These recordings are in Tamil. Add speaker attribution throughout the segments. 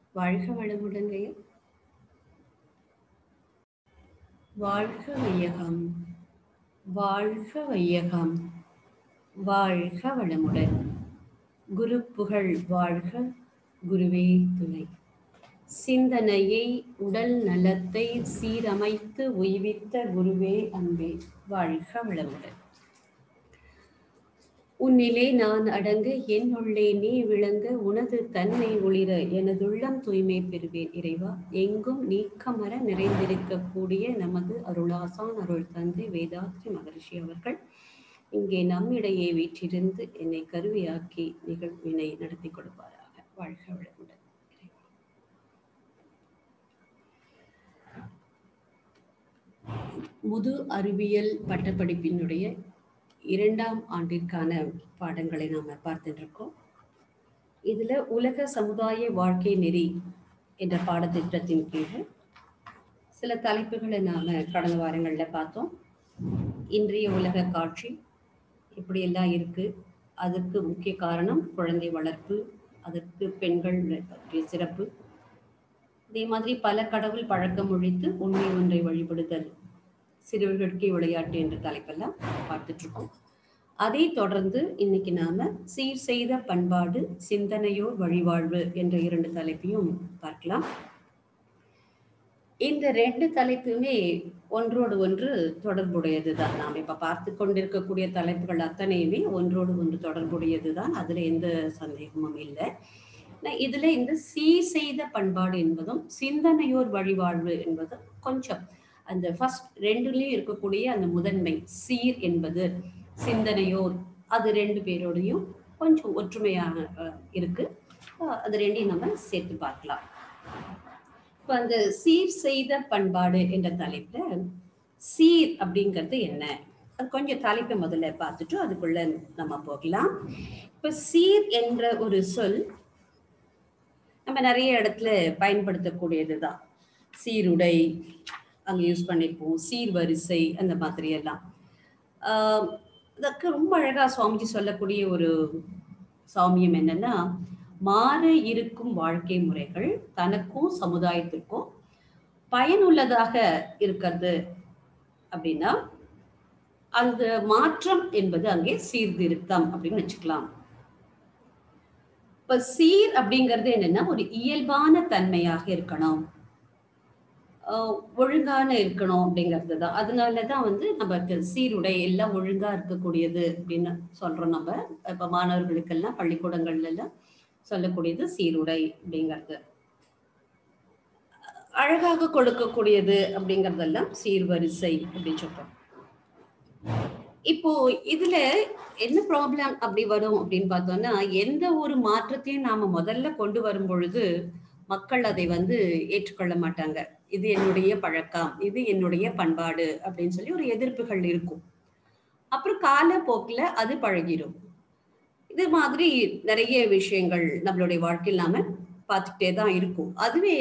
Speaker 1: வாழ்க வளமுடன் ஐயா வாழ்க வையகம் வாழ்க வையகம் வாழ்க வளமுடன் குரு புகழ் வாழ்க குருவே துணை சிந்தனையை உடல் நலத்தை சீரமைத்து உய்வித்த குருவே அன்பே வாழ்க வளமுடன் உன்னிலே நான் அடங்க என் உள்ளே நீ விளங்க உனது தன்மை ஒளிர எனதுள்ளம் தூய்மை பெறுவேன் இறைவா எங்கும் நீக்கமர நிறைந்திருக்கக்கூடிய நமது அருளாசான் அருள் தந்தை வேதாத்ரி மகரிஷி அவர்கள் இங்கே நம்மிடையே வீற்றிருந்து என்னை கருவியாக்கி நிகழ்வினை நடத்தி கொடுப்பாராக வாழ்க வளமுடன் முது அறிவியல் பட்டப்படிப்பினுடைய இரண்டாம் ஆண்டிற்கான பாடங்களை நாம் பார்த்துட்டு இருக்கோம் இதில் உலக சமுதாய வாழ்க்கை நெறி என்ற பாடத்திட்டத்தின் கீழ் சில தலைப்புகளை நாம் கடந்த வாரங்களில் பார்த்தோம் இன்றைய உலக காட்சி இப்படியெல்லாம் இருக்குது அதற்கு முக்கிய காரணம் குழந்தை வளர்ப்பு அதற்கு பெண்கள் பற்றிய சிறப்பு இதே மாதிரி பல கடவுள் பழக்கம் ஒழித்து உண்மை ஒன்றை வழிபடுதல் சிறுவர்களுக்கு விளையாட்டு என்ற தலைப்பெல்லாம் பார்த்துட்டு இருக்கோம் அதை தொடர்ந்து இன்னைக்கு நாம சீர் செய்த பண்பாடு சிந்தனையோர் வழிவாழ்வு என்ற இரண்டு தலைப்பையும் பார்க்கலாம் இந்த ரெண்டு தலைப்புமே ஒன்றோடு ஒன்று தொடர்புடையது தான் நாம் இப்ப பார்த்து கொண்டிருக்கக்கூடிய தலைப்புகள் அத்தனையுமே ஒன்றோடு ஒன்று தொடர்புடையது தான் அதுல எந்த சந்தேகமும் இல்லை இதுல இந்த சீர் செய்த பண்பாடு என்பதும் சிந்தனையோர் வழிவாழ்வு என்பதும் கொஞ்சம் அந்த ஃபர்ஸ்ட் ரெண்டுலேயும் இருக்கக்கூடிய அந்த முதன்மை சீர் என்பது சிந்தனையோர் அது ரெண்டு பேரோடையும் கொஞ்சம் ஒற்றுமையாக இருக்கு அது ரெண்டையும் நம்ம சேர்த்து பார்க்கலாம் இப்போ அந்த சீர் செய்த பண்பாடு என்ற தலைப்புல சீர் அப்படிங்கிறது என்ன அது கொஞ்சம் தலைப்பை முதல்ல பார்த்துட்டு அதுக்குள்ள நம்ம போகலாம் இப்போ சீர் என்ற ஒரு சொல் நம்ம நிறைய இடத்துல பயன்படுத்தக்கூடியது தான் சீருடை அங்கே யூஸ் பண்ணியிருப்போம் சீர்வரிசை அந்த மாதிரி எல்லாம் அதுக்கு ரொம்ப அழகா சுவாமிஜி சொல்லக்கூடிய ஒரு சாமியம் என்னன்னா மாற இருக்கும் வாழ்க்கை முறைகள் தனக்கும் சமுதாயத்திற்கும் பயனுள்ளதாக இருக்கிறது அப்படின்னா அந்த மாற்றம் என்பது அங்கே சீர்திருத்தம் அப்படின்னு வச்சுக்கலாம் இப்ப சீர் அப்படிங்கிறது என்னன்னா ஒரு இயல்பான தன்மையாக இருக்கணும் ஒழுங்கான இருக்கணும் அப்படிங்கிறது தான் அதனால தான் வந்து நமக்கு சீருடை எல்லாம் ஒழுங்கா இருக்கக்கூடியது அப்படின்னு சொல்றோம் நம்ம இப்ப மாணவர்களுக்கெல்லாம் பள்ளிக்கூடங்கள்ல எல்லாம் சொல்லக்கூடியது சீருடை அப்படிங்கிறது அழகாக கொடுக்கக்கூடியது அப்படிங்கறதெல்லாம் சீர்வரிசை அப்படின்னு சொல்றோம் இப்போ இதுல என்ன ப்ராப்ளம் அப்படி வரும் அப்படின்னு பார்த்தோம்னா எந்த ஒரு மாற்றத்தையும் நாம முதல்ல கொண்டு வரும் பொழுது மக்கள் அதை வந்து ஏற்றுக்கொள்ள மாட்டாங்க இது என்னுடைய பழக்கம் இது என்னுடைய பண்பாடு அப்படின்னு சொல்லி ஒரு எதிர்ப்புகள் இருக்கும் அப்புறம் காலப்போக்கில் அது பழகிடும் இது மாதிரி நிறைய விஷயங்கள் நம்மளுடைய வாழ்க்கையில் நாம பார்த்துக்கிட்டே தான் இருக்கும் அதுவே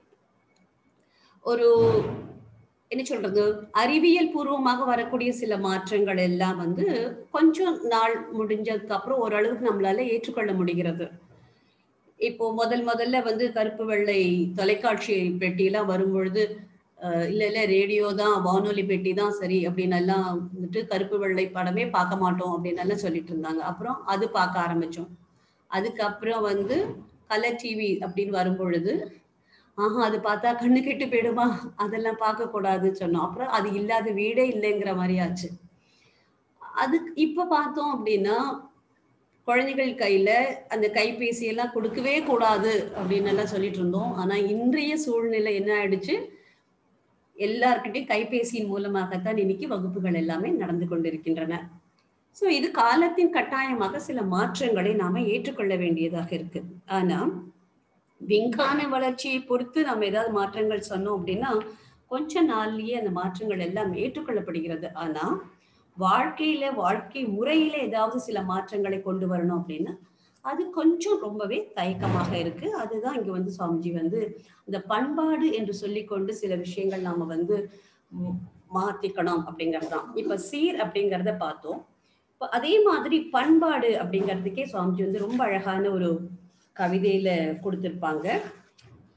Speaker 1: ஒரு என்ன சொல்றது அறிவியல் பூர்வமாக வரக்கூடிய சில மாற்றங்கள் எல்லாம் வந்து கொஞ்சம் நாள் முடிஞ்சதுக்கு அப்புறம் ஓரளவுக்கு நம்மளால ஏற்றுக்கொள்ள முடிகிறது இப்போ முதல் முதல்ல வந்து கருப்பு வெள்ளை தொலைக்காட்சி பெட்டியெல்லாம் வரும்பொழுது இல்ல இல்ல ரேடியோ தான் வானொலி பெட்டி தான் சரி அப்படின்னு எல்லாம் வந்துட்டு கருப்பு வெள்ளை படமே பார்க்க மாட்டோம் அப்படின்னு எல்லாம் சொல்லிட்டு இருந்தாங்க அப்புறம் அது பார்க்க ஆரம்பிச்சோம் அதுக்கப்புறம் வந்து கலர் டிவி அப்படின்னு வரும்பொழுது ஆஹா அது பார்த்தா கண்ணு கெட்டு போயிடுமா அதெல்லாம் பார்க்க கூடாதுன்னு சொன்னோம் அப்புறம் அது இல்லாத வீடே இல்லைங்கிற மாதிரி ஆச்சு அது இப்ப பார்த்தோம் அப்படின்னா குழந்தைகள் கையில அந்த கைபேசி எல்லாம் கொடுக்கவே கூடாது அப்படின்னு எல்லாம் சொல்லிட்டு இருந்தோம் ஆனா இன்றைய சூழ்நிலை என்ன ஆயிடுச்சு எல்லார்கிட்டையும் கைபேசியின் மூலமாகத்தான் இன்னைக்கு வகுப்புகள் எல்லாமே நடந்து கொண்டிருக்கின்றன ஸோ இது காலத்தின் கட்டாயமாக சில மாற்றங்களை நாம ஏற்றுக்கொள்ள வேண்டியதாக இருக்கு ஆனா விஞ்ஞான வளர்ச்சியை பொறுத்து நம்ம ஏதாவது மாற்றங்கள் சொன்னோம் அப்படின்னா கொஞ்ச நாள்லயே அந்த மாற்றங்கள் எல்லாம் ஏற்றுக்கொள்ளப்படுகிறது ஆனா வாழ்க்கையில வாழ்க்கை முறையில ஏதாவது சில மாற்றங்களை கொண்டு வரணும் அப்படின்னா அது கொஞ்சம் ரொம்பவே தயக்கமாக இருக்கு அதுதான் இங்க வந்து சுவாமிஜி வந்து இந்த பண்பாடு என்று சொல்லிக்கொண்டு சில விஷயங்கள் நாம வந்து மாத்திக்கணும் அப்படிங்கிறது தான் இப்ப சீர் அப்படிங்கிறத பார்த்தோம் இப்போ அதே மாதிரி பண்பாடு அப்படிங்கிறதுக்கே சுவாமிஜி வந்து ரொம்ப அழகான ஒரு கவிதையில கொடுத்திருப்பாங்க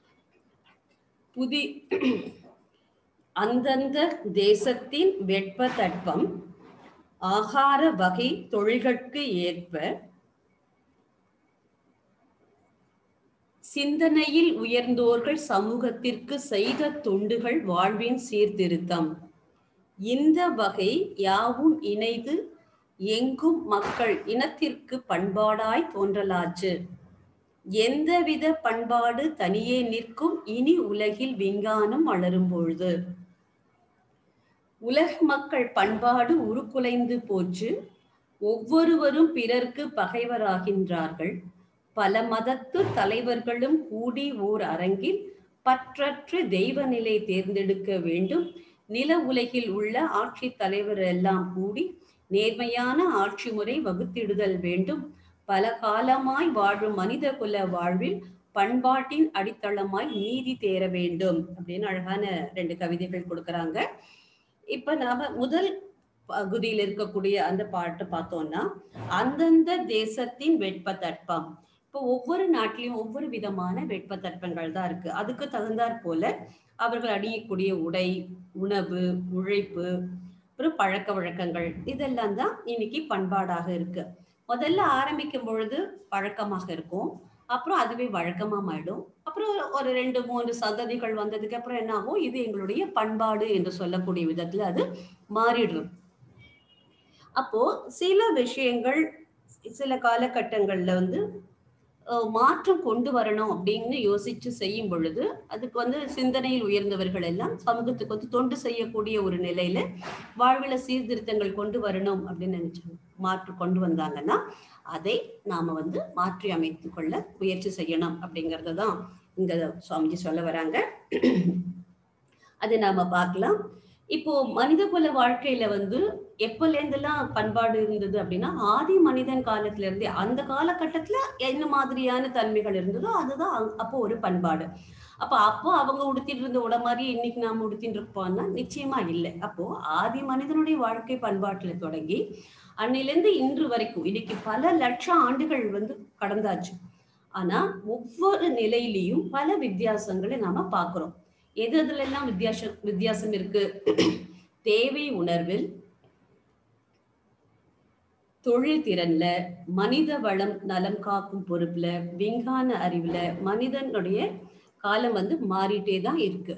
Speaker 1: புதி அந்தந்த தேசத்தின் வெப்ப தட்பம் ஆகார வகை தொழில்களுக்கு ஏற்ப சிந்தனையில் உயர்ந்தோர்கள் சமூகத்திற்கு செய்த தொண்டுகள் வாழ்வின் சீர்திருத்தம் இந்த வகை யாவும் இணைந்து எங்கும் மக்கள் இனத்திற்கு பண்பாடாய் தோன்றலாச்சு எந்தவித பண்பாடு தனியே நிற்கும் இனி உலகில் விஞ்ஞானம் வளரும் பொழுது உலக மக்கள் பண்பாடு உருக்குலைந்து போச்சு ஒவ்வொருவரும் பிறர்க்கு பகைவராகின்றார்கள் பல மதத்து தலைவர்களும் கூடி ஓர் அரங்கில் பற்றற்று தெய்வ நிலை தேர்ந்தெடுக்க வேண்டும் நில உலகில் உள்ள ஆட்சி தலைவர் எல்லாம் கூடி நேர்மையான ஆட்சி முறை வகுத்திடுதல் வேண்டும் பல காலமாய் வாழும் மனித குல வாழ்வில் பண்பாட்டின் அடித்தளமாய் நீதி தேர வேண்டும் அப்படின்னு அழகான ரெண்டு கவிதைகள் கொடுக்கறாங்க இப்ப நாம முதல் பகுதியில் இருக்கக்கூடிய அந்த பாட்டு பார்த்தோம்னா அந்தந்த தேசத்தின் வெட்ப தட்பம் இப்போ ஒவ்வொரு நாட்டிலையும் ஒவ்வொரு விதமான வெட்ப தட்பங்கள் தான் இருக்கு அதுக்கு தகுந்தாற் போல அவர்கள் அணியக்கூடிய உடை உணவு உழைப்பு அப்புறம் பழக்க வழக்கங்கள் இதெல்லாம் தான் இன்னைக்கு பண்பாடாக இருக்கு முதல்ல ஆரம்பிக்கும் பொழுது பழக்கமாக இருக்கும் அப்புறம் அதுவே வழக்கமா மாறிடும் அப்புறம் ஒரு ரெண்டு மூன்று சந்ததிகள் வந்ததுக்கு அப்புறம் என்ன ஆகும் இது எங்களுடைய பண்பாடு என்று சொல்லக்கூடிய விதத்துல அது மாறிடும் அப்போ சில விஷயங்கள் சில காலகட்டங்கள்ல வந்து மாற்றம் கொண்டு வரணும் அப்படின்னு யோசிச்சு செய்யும் பொழுது அதுக்கு வந்து சிந்தனையில் உயர்ந்தவர்கள் எல்லாம் சமூகத்துக்கு வந்து தொண்டு செய்யக்கூடிய ஒரு நிலையில வாழ்வில சீர்திருத்தங்கள் கொண்டு வரணும் அப்படின்னு நினைச்சாங்க மாற்று கொண்டு வந்தாங்கன்னா அதை நாம வந்து மாற்றி அமைத்து கொள்ள முயற்சி செய்யணும் அப்படிங்கறத தான் இங்க சுவாமிஜி சொல்ல வராங்க அதை நாம பார்க்கலாம் இப்போ மனித குல வாழ்க்கையில வந்து எப்பல இருந்தெல்லாம் பண்பாடு இருந்தது அப்படின்னா ஆதி மனிதன் காலத்துல இருந்தே அந்த காலகட்டத்துல என்ன மாதிரியான தன்மைகள் இருந்ததோ அதுதான் அப்போ ஒரு பண்பாடு அப்ப அப்போ அவங்க உடுத்திட்டு இருந்த உட மாதிரி இன்னைக்கு நாம உடுத்திட்டு இருப்போம்னா நிச்சயமா இல்லை அப்போ ஆதி மனிதனுடைய வாழ்க்கை பண்பாட்டுல தொடங்கி அன்னிலிருந்து இன்று வரைக்கும் இன்னைக்கு பல லட்சம் ஆண்டுகள் வந்து கடந்தாச்சு ஆனா ஒவ்வொரு நிலையிலையும் பல வித்தியாசங்களை நாம பாக்குறோம் எது அதுல எல்லாம் வித்தியாசம் வித்தியாசம் இருக்கு தேவை உணர்வில் தொழில் திறன்ல மனித வளம் நலம் காக்கும் பொறுப்புல விஞ்ஞான அறிவுல மனிதனுடைய காலம் வந்து மாறிட்டே தான் இருக்கு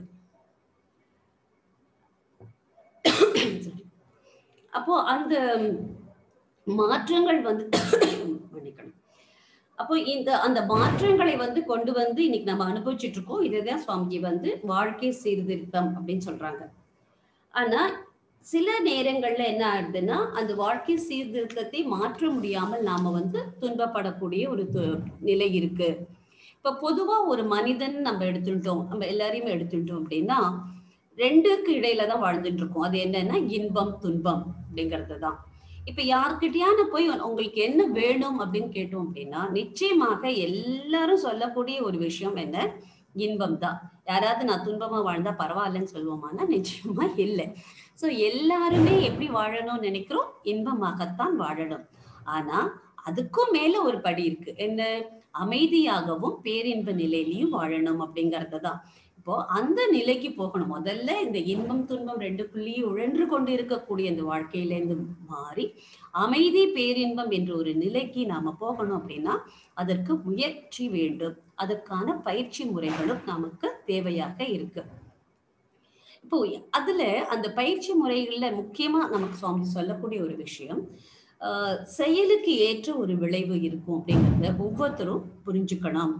Speaker 1: அப்போ அந்த மாற்றங்கள் வந்து மன்னிக்கணும் அப்போ இந்த அந்த மாற்றங்களை வந்து கொண்டு வந்து இன்னைக்கு நம்ம அனுபவிச்சுட்டு இருக்கோம் இதுதான் சுவாமிஜி வந்து வாழ்க்கை சீர்திருத்தம் அப்படின்னு சொல்றாங்க ஆனா சில நேரங்கள்ல என்ன ஆகுதுன்னா அந்த வாழ்க்கை சீர்திருத்தத்தை மாற்ற முடியாமல் நாம வந்து துன்பப்படக்கூடிய ஒரு நிலை இருக்கு இப்ப பொதுவா ஒரு மனிதன் நம்ம எடுத்துட்டோம் நம்ம எல்லாரையுமே எடுத்துட்டோம் அப்படின்னா ரெண்டுக்கு இடையில தான் வாழ்ந்துட்டு இருக்கோம் அது என்னன்னா இன்பம் துன்பம் அப்படிங்கிறது தான் இப்ப யார்கிட்டயான போய் உங்களுக்கு என்ன வேணும் அப்படின்னு கேட்டோம் அப்படின்னா நிச்சயமாக எல்லாரும் சொல்லக்கூடிய ஒரு விஷயம் என்ன இன்பம் தான் யாராவது நான் துன்பமா வாழ்ந்தா பரவாயில்லன்னு சொல்லுவோமானா நிச்சயமா இல்லை சோ எல்லாருமே எப்படி வாழணும்னு நினைக்கிறோம் இன்பமாகத்தான் வாழணும் ஆனா அதுக்கும் மேல ஒரு படி இருக்கு என்ன அமைதியாகவும் பேரின்ப நிலையிலையும் வாழணும் அப்படிங்கறது தான் இப்போ அந்த நிலைக்கு போகணும் முதல்ல இந்த இன்பம் துன்பம் ரெண்டுக்குள்ளேயும் உழன்று கொண்டு இருக்கக்கூடிய இந்த வாழ்க்கையிலேருந்து மாறி அமைதி பேரின்பம் என்ற ஒரு நிலைக்கு நாம போகணும் அப்படின்னா அதற்கு முயற்சி வேண்டும் அதற்கான பயிற்சி முறைகளும் நமக்கு தேவையாக இருக்கு இப்போ அதுல அந்த பயிற்சி முறைகள்ல முக்கியமா நமக்கு சுவாமி சொல்லக்கூடிய ஒரு விஷயம் செயலுக்கு ஏற்ற ஒரு விளைவு இருக்கும் அப்படிங்கிறத ஒவ்வொருத்தரும் புரிஞ்சுக்கணும்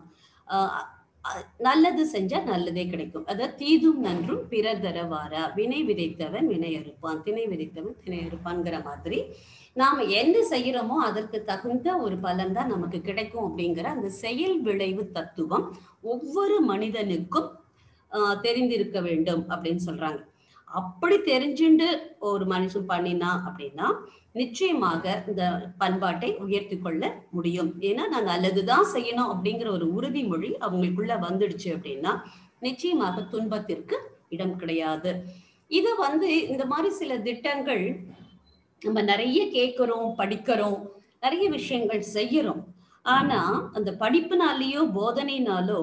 Speaker 1: நல்லது செஞ்சா நல்லதே கிடைக்கும் அதாவது தீதும் நன்றும் பிறர் தரவாரா வினை விதைத்தவன் வினை அறுப்பான் திணை விதைத்தவன் திணை அறுப்பான்ங்கிற மாதிரி நாம என்ன செய்யறோமோ அதற்கு தகுந்த ஒரு பலன் தான் நமக்கு கிடைக்கும் அப்படிங்கிற அந்த செயல் விளைவு தத்துவம் ஒவ்வொரு மனிதனுக்கும் தெரிந்திருக்க வேண்டும் அப்படின்னு சொல்றாங்க அப்படி தெரிஞ்சுண்டு ஒரு மனுஷன் பண்ணினா அப்படின்னா நிச்சயமாக இந்த பண்பாட்டை உயர்த்தி கொள்ள முடியும் ஏன்னா நான் நல்லதுதான் செய்யணும் அப்படிங்கிற ஒரு உறுதிமொழி அவங்களுக்குள்ள வந்துடுச்சு அப்படின்னா நிச்சயமாக துன்பத்திற்கு இடம் கிடையாது இத வந்து இந்த மாதிரி சில திட்டங்கள் நம்ம நிறைய கேட்கிறோம் படிக்கிறோம் நிறைய விஷயங்கள் செய்யறோம் ஆனா அந்த படிப்புனாலேயோ போதனைனாலோ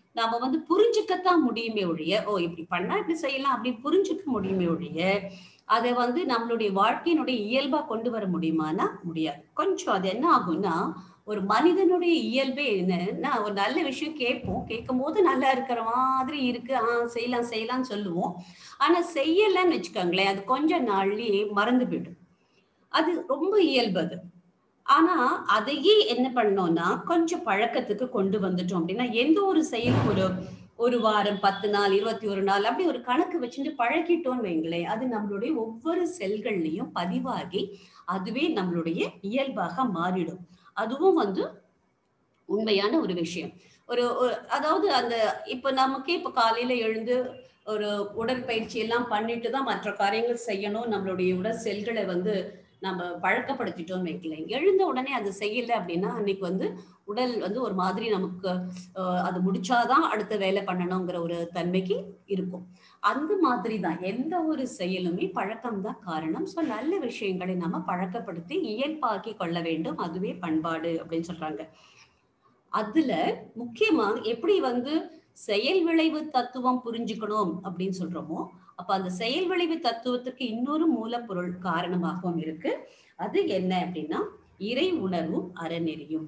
Speaker 1: நாம வந்து புரிஞ்சுக்கத்தான் முடியுமே ஒழிய ஓ இப்படி பண்ணா இப்படி செய்யலாம் அப்படி புரிஞ்சுக்க முடியுமே ஒழிய அதை வந்து நம்மளுடைய வாழ்க்கையினுடைய இயல்பா கொண்டு வர முடியுமானா முடியாது கொஞ்சம் அது என்ன ஆகும்னா ஒரு மனிதனுடைய இயல்பே என்னன்னா ஒரு நல்ல விஷயம் கேட்போம் கேட்கும் போது நல்லா இருக்கிற மாதிரி இருக்கு ஆ செய்யலாம் செய்யலாம்னு சொல்லுவோம் ஆனா செய்யலன்னு வச்சுக்கோங்களேன் அது கொஞ்ச நாள்லயே மறந்து போயிடும் அது ரொம்ப இயல்பு அது ஆனா அதையே என்ன பண்ணோம்னா கொஞ்சம் பழக்கத்துக்கு கொண்டு வந்துட்டோம் அப்படின்னா எந்த ஒரு செயல் ஒரு ஒரு வாரம் பத்து நாள் இருபத்தி ஒரு நாள் அப்படி ஒரு கணக்கு வச்சுட்டு பழகிட்டோம்னு வைங்களேன் அது நம்மளுடைய ஒவ்வொரு செல்கள்லையும் பதிவாகி அதுவே நம்மளுடைய இயல்பாக மாறிடும் அதுவும் வந்து உண்மையான ஒரு விஷயம் ஒரு ஒரு- அதாவது அந்த இப்ப நமக்கே இப்ப காலையில எழுந்து ஒரு உடற்பயிற்சி எல்லாம் பண்ணிட்டு தான் மற்ற காரியங்கள் செய்யணும் நம்மளுடைய உடல் செல்களை வந்து நம்ம பழக்கப்படுத்திட்டோம்னு வைக்கலேன் எழுந்த உடனே அது செய்யல அப்படின்னா அன்னைக்கு வந்து உடல் வந்து ஒரு மாதிரி நமக்கு அஹ், அது முடிச்சாதான் அடுத்த வேலை பண்ணணுங்கிற ஒரு தன்மைக்கு இருக்கும் அந்த மாதிரி தான் எந்த ஒரு செயலுமே பழக்கம் தான் காரணம் ஸோ நல்ல விஷயங்களை நம்ம பழக்கப்படுத்தி இயல்பாக்கி கொள்ள வேண்டும் அதுவே பண்பாடு அப்படின்னு சொல்றாங்க அதுல முக்கியமா எப்படி வந்து செயல் விளைவு தத்துவம் புரிஞ்சுக்கணும் அப்படின்னு சொல்றோமோ அப்ப அந்த செயல் விளைவு தத்துவத்துக்கு இன்னொரு மூலப்பொருள் காரணமாகவும் இருக்கு அது என்ன அப்படின்னா இறை உணர்வும் அறநெறியும்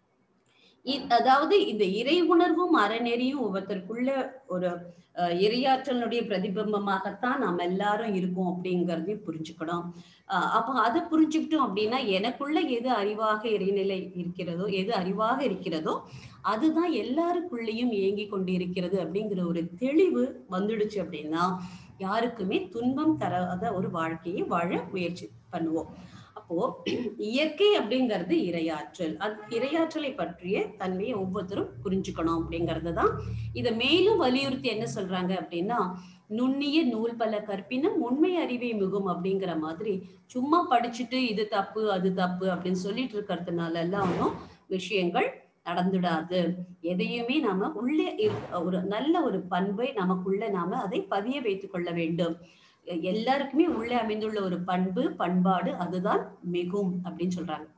Speaker 1: இ- அதாவது இந்த இறை உணர்வும் அறநெறியும் ஒவ்வொருத்தருக்குள்ள ஒரு அஹ், இறையாற்றலுடைய பிரதிபிம்பமாகத்தான் நாம் எல்லாரும் இருக்கோம் அப்படிங்கிறதையும் புரிஞ்சுக்கணும் அஹ், அப்ப அதை புரிஞ்சுக்கிட்டோம் அப்படின்னா எனக்குள்ள எது அறிவாக இறைநிலை இருக்கிறதோ எது அறிவாக இருக்கிறதோ அதுதான் எல்லாருக்குள்ளேயும் இயங்கி கொண்டு இருக்கிறது அப்படிங்கிற ஒரு தெளிவு வந்துடுச்சு அப்படின்னா யாருக்குமே துன்பம் தராத ஒரு வாழ்க்கையை வாழ முயற்சி பண்ணுவோம் அப்போ இயற்கை அப்படிங்கிறது இரையாற்றல் அந்த இரையாற்றலை பற்றிய தன்மையை ஒவ்வொருத்தரும் புரிஞ்சுக்கணும் அப்படிங்கிறது தான் இதை மேலும் வலியுறுத்தி என்ன சொல்றாங்க அப்படின்னா நுண்ணிய நூல் பல கற்பினும் உண்மை அறிவை மிகும் அப்படிங்கிற மாதிரி சும்மா படிச்சுட்டு இது தப்பு அது தப்பு அப்படின்னு சொல்லிட்டு இருக்கிறதுனால எல்லாம் ஒன்றும் விஷயங்கள் நடந்துடாது எதையுமே நாம உள்ளே இருக்க- ஒரு நல்ல ஒரு பண்பை நமக்குள்ள நாம அதை பதிய வைத்துக் கொள்ள வேண்டும் எ- எல்லாருக்குமே உள்ளே அமைந்துள்ள ஒரு பண்பு பண்பாடு அதுதான் மிகும் அப்படின்னு சொல்றாங்க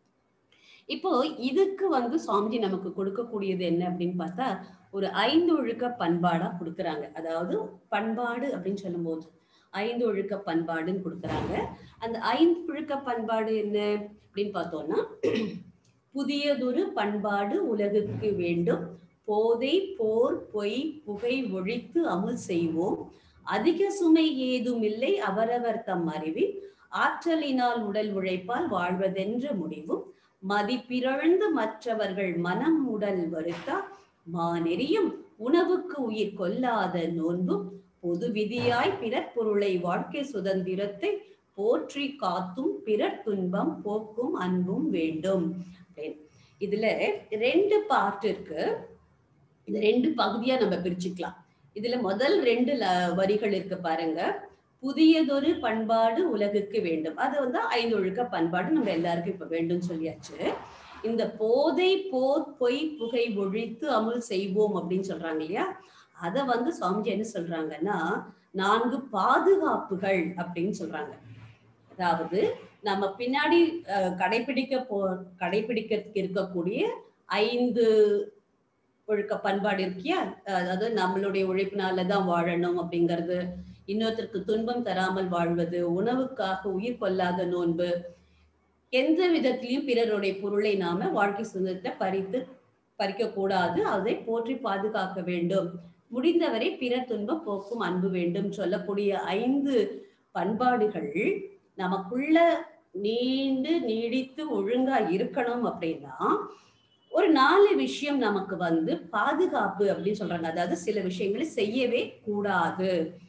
Speaker 1: இப்போ இதுக்கு வந்து சுவாமிஜி நமக்கு கொடுக்கக்கூடியது என்ன அப்படின்னு பார்த்தா ஒரு ஐந்து ஒழுக்க பண்பாடா கொடுக்கறாங்க அதாவது பண்பாடு அப்படின்னு சொல்லும்போது ஐந்து ஒழுக்க பண்பாடுன்னு கொடுக்கறாங்க அந்த ஐந்து ஒழுக்க பண்பாடு என்ன அப்படின்னு பார்த்தோம்னா புதியதொரு பண்பாடு உலகுக்கு வேண்டும் போதை போர் பொய் புகை ஒழித்து அமுல் செய்வோம் அதிக சுமை ஏதுமில்லை அவரவர் தம் அறிவில் ஆற்றலினால் உடல் உழைப்பால் வாழ்வதென்ற முடிவும் மதிப்பிறழ்ந்து மற்றவர்கள் மனம் உடல் வருத்தா மானெறியும் உணவுக்கு உயிர் கொல்லாத நோன்பும் பொது விதியாய் பிறர் பொருளை வாழ்க்கை சுதந்திரத்தை போற்றி காத்தும் பிறர் துன்பம் போக்கும் அன்பும் வேண்டும் அப்படின்னு. இதுல ரெண்டு பார்ட் இருக்கு இந்த ரெண்டு பகுதியா நம்ம பிரிச்சுக்கலாம் இதுல முதல் ரெண்டு ல- வரிகள் இருக்கு பாருங்க புதியதொரு பண்பாடு உலகுக்கு வேண்டும் அது வந்து ஐந்து ஒழுக்க பண்பாடு நம்ம எல்லாருக்கும் இப்ப வேண்டும் சொல்லியாச்சு இந்த போதை போர் பொய் புகை ஒழித்து அமுல் செய்வோம் அப்படின்னு சொல்றாங்க இல்லையா அத வந்து சுவாமிஜி என்ன சொல்றாங்கன்னா நான்கு பாதுகாப்புகள் அப்படின்னு சொல்றாங்க அதாவது நம்ம பின்னாடி அஹ், கடைபிடிக்க போ கடைபிடிக்கிறதுக்கு இருக்கக்கூடிய ஐந்து ஒழுக்க பண்பாடு இருக்கியா அதாவது நம்மளுடைய உழைப்பினால தான் வாழணும் அப்படிங்கிறது இன்னொருத்தருக்கு துன்பம் தராமல் வாழ்வது உணவுக்காக உயிர் கொள்ளாத நோன்பு எந்த விதத்திலையும் பிறருடைய பொருளை நாம வாழ்க்கை சுதந்திரத்தை பறித்து பறிக்க கூடாது அதை போற்றி பாதுகாக்க வேண்டும் முடிந்தவரை பிறர் துன்பம் போக்கும் அன்பு வேண்டும் சொல்லக்கூடிய ஐந்து பண்பாடுகள் நமக்குள்ள நீண்டு நீடித்து ஒழுங்கா இருக்கணும் அப்படின்னா ஒரு நாலு விஷயம் நமக்கு வந்து பாதுகாப்பு அப்படின்னு சொல்றாங்க அதாவது சில விஷயங்களை செய்யவே கூடாது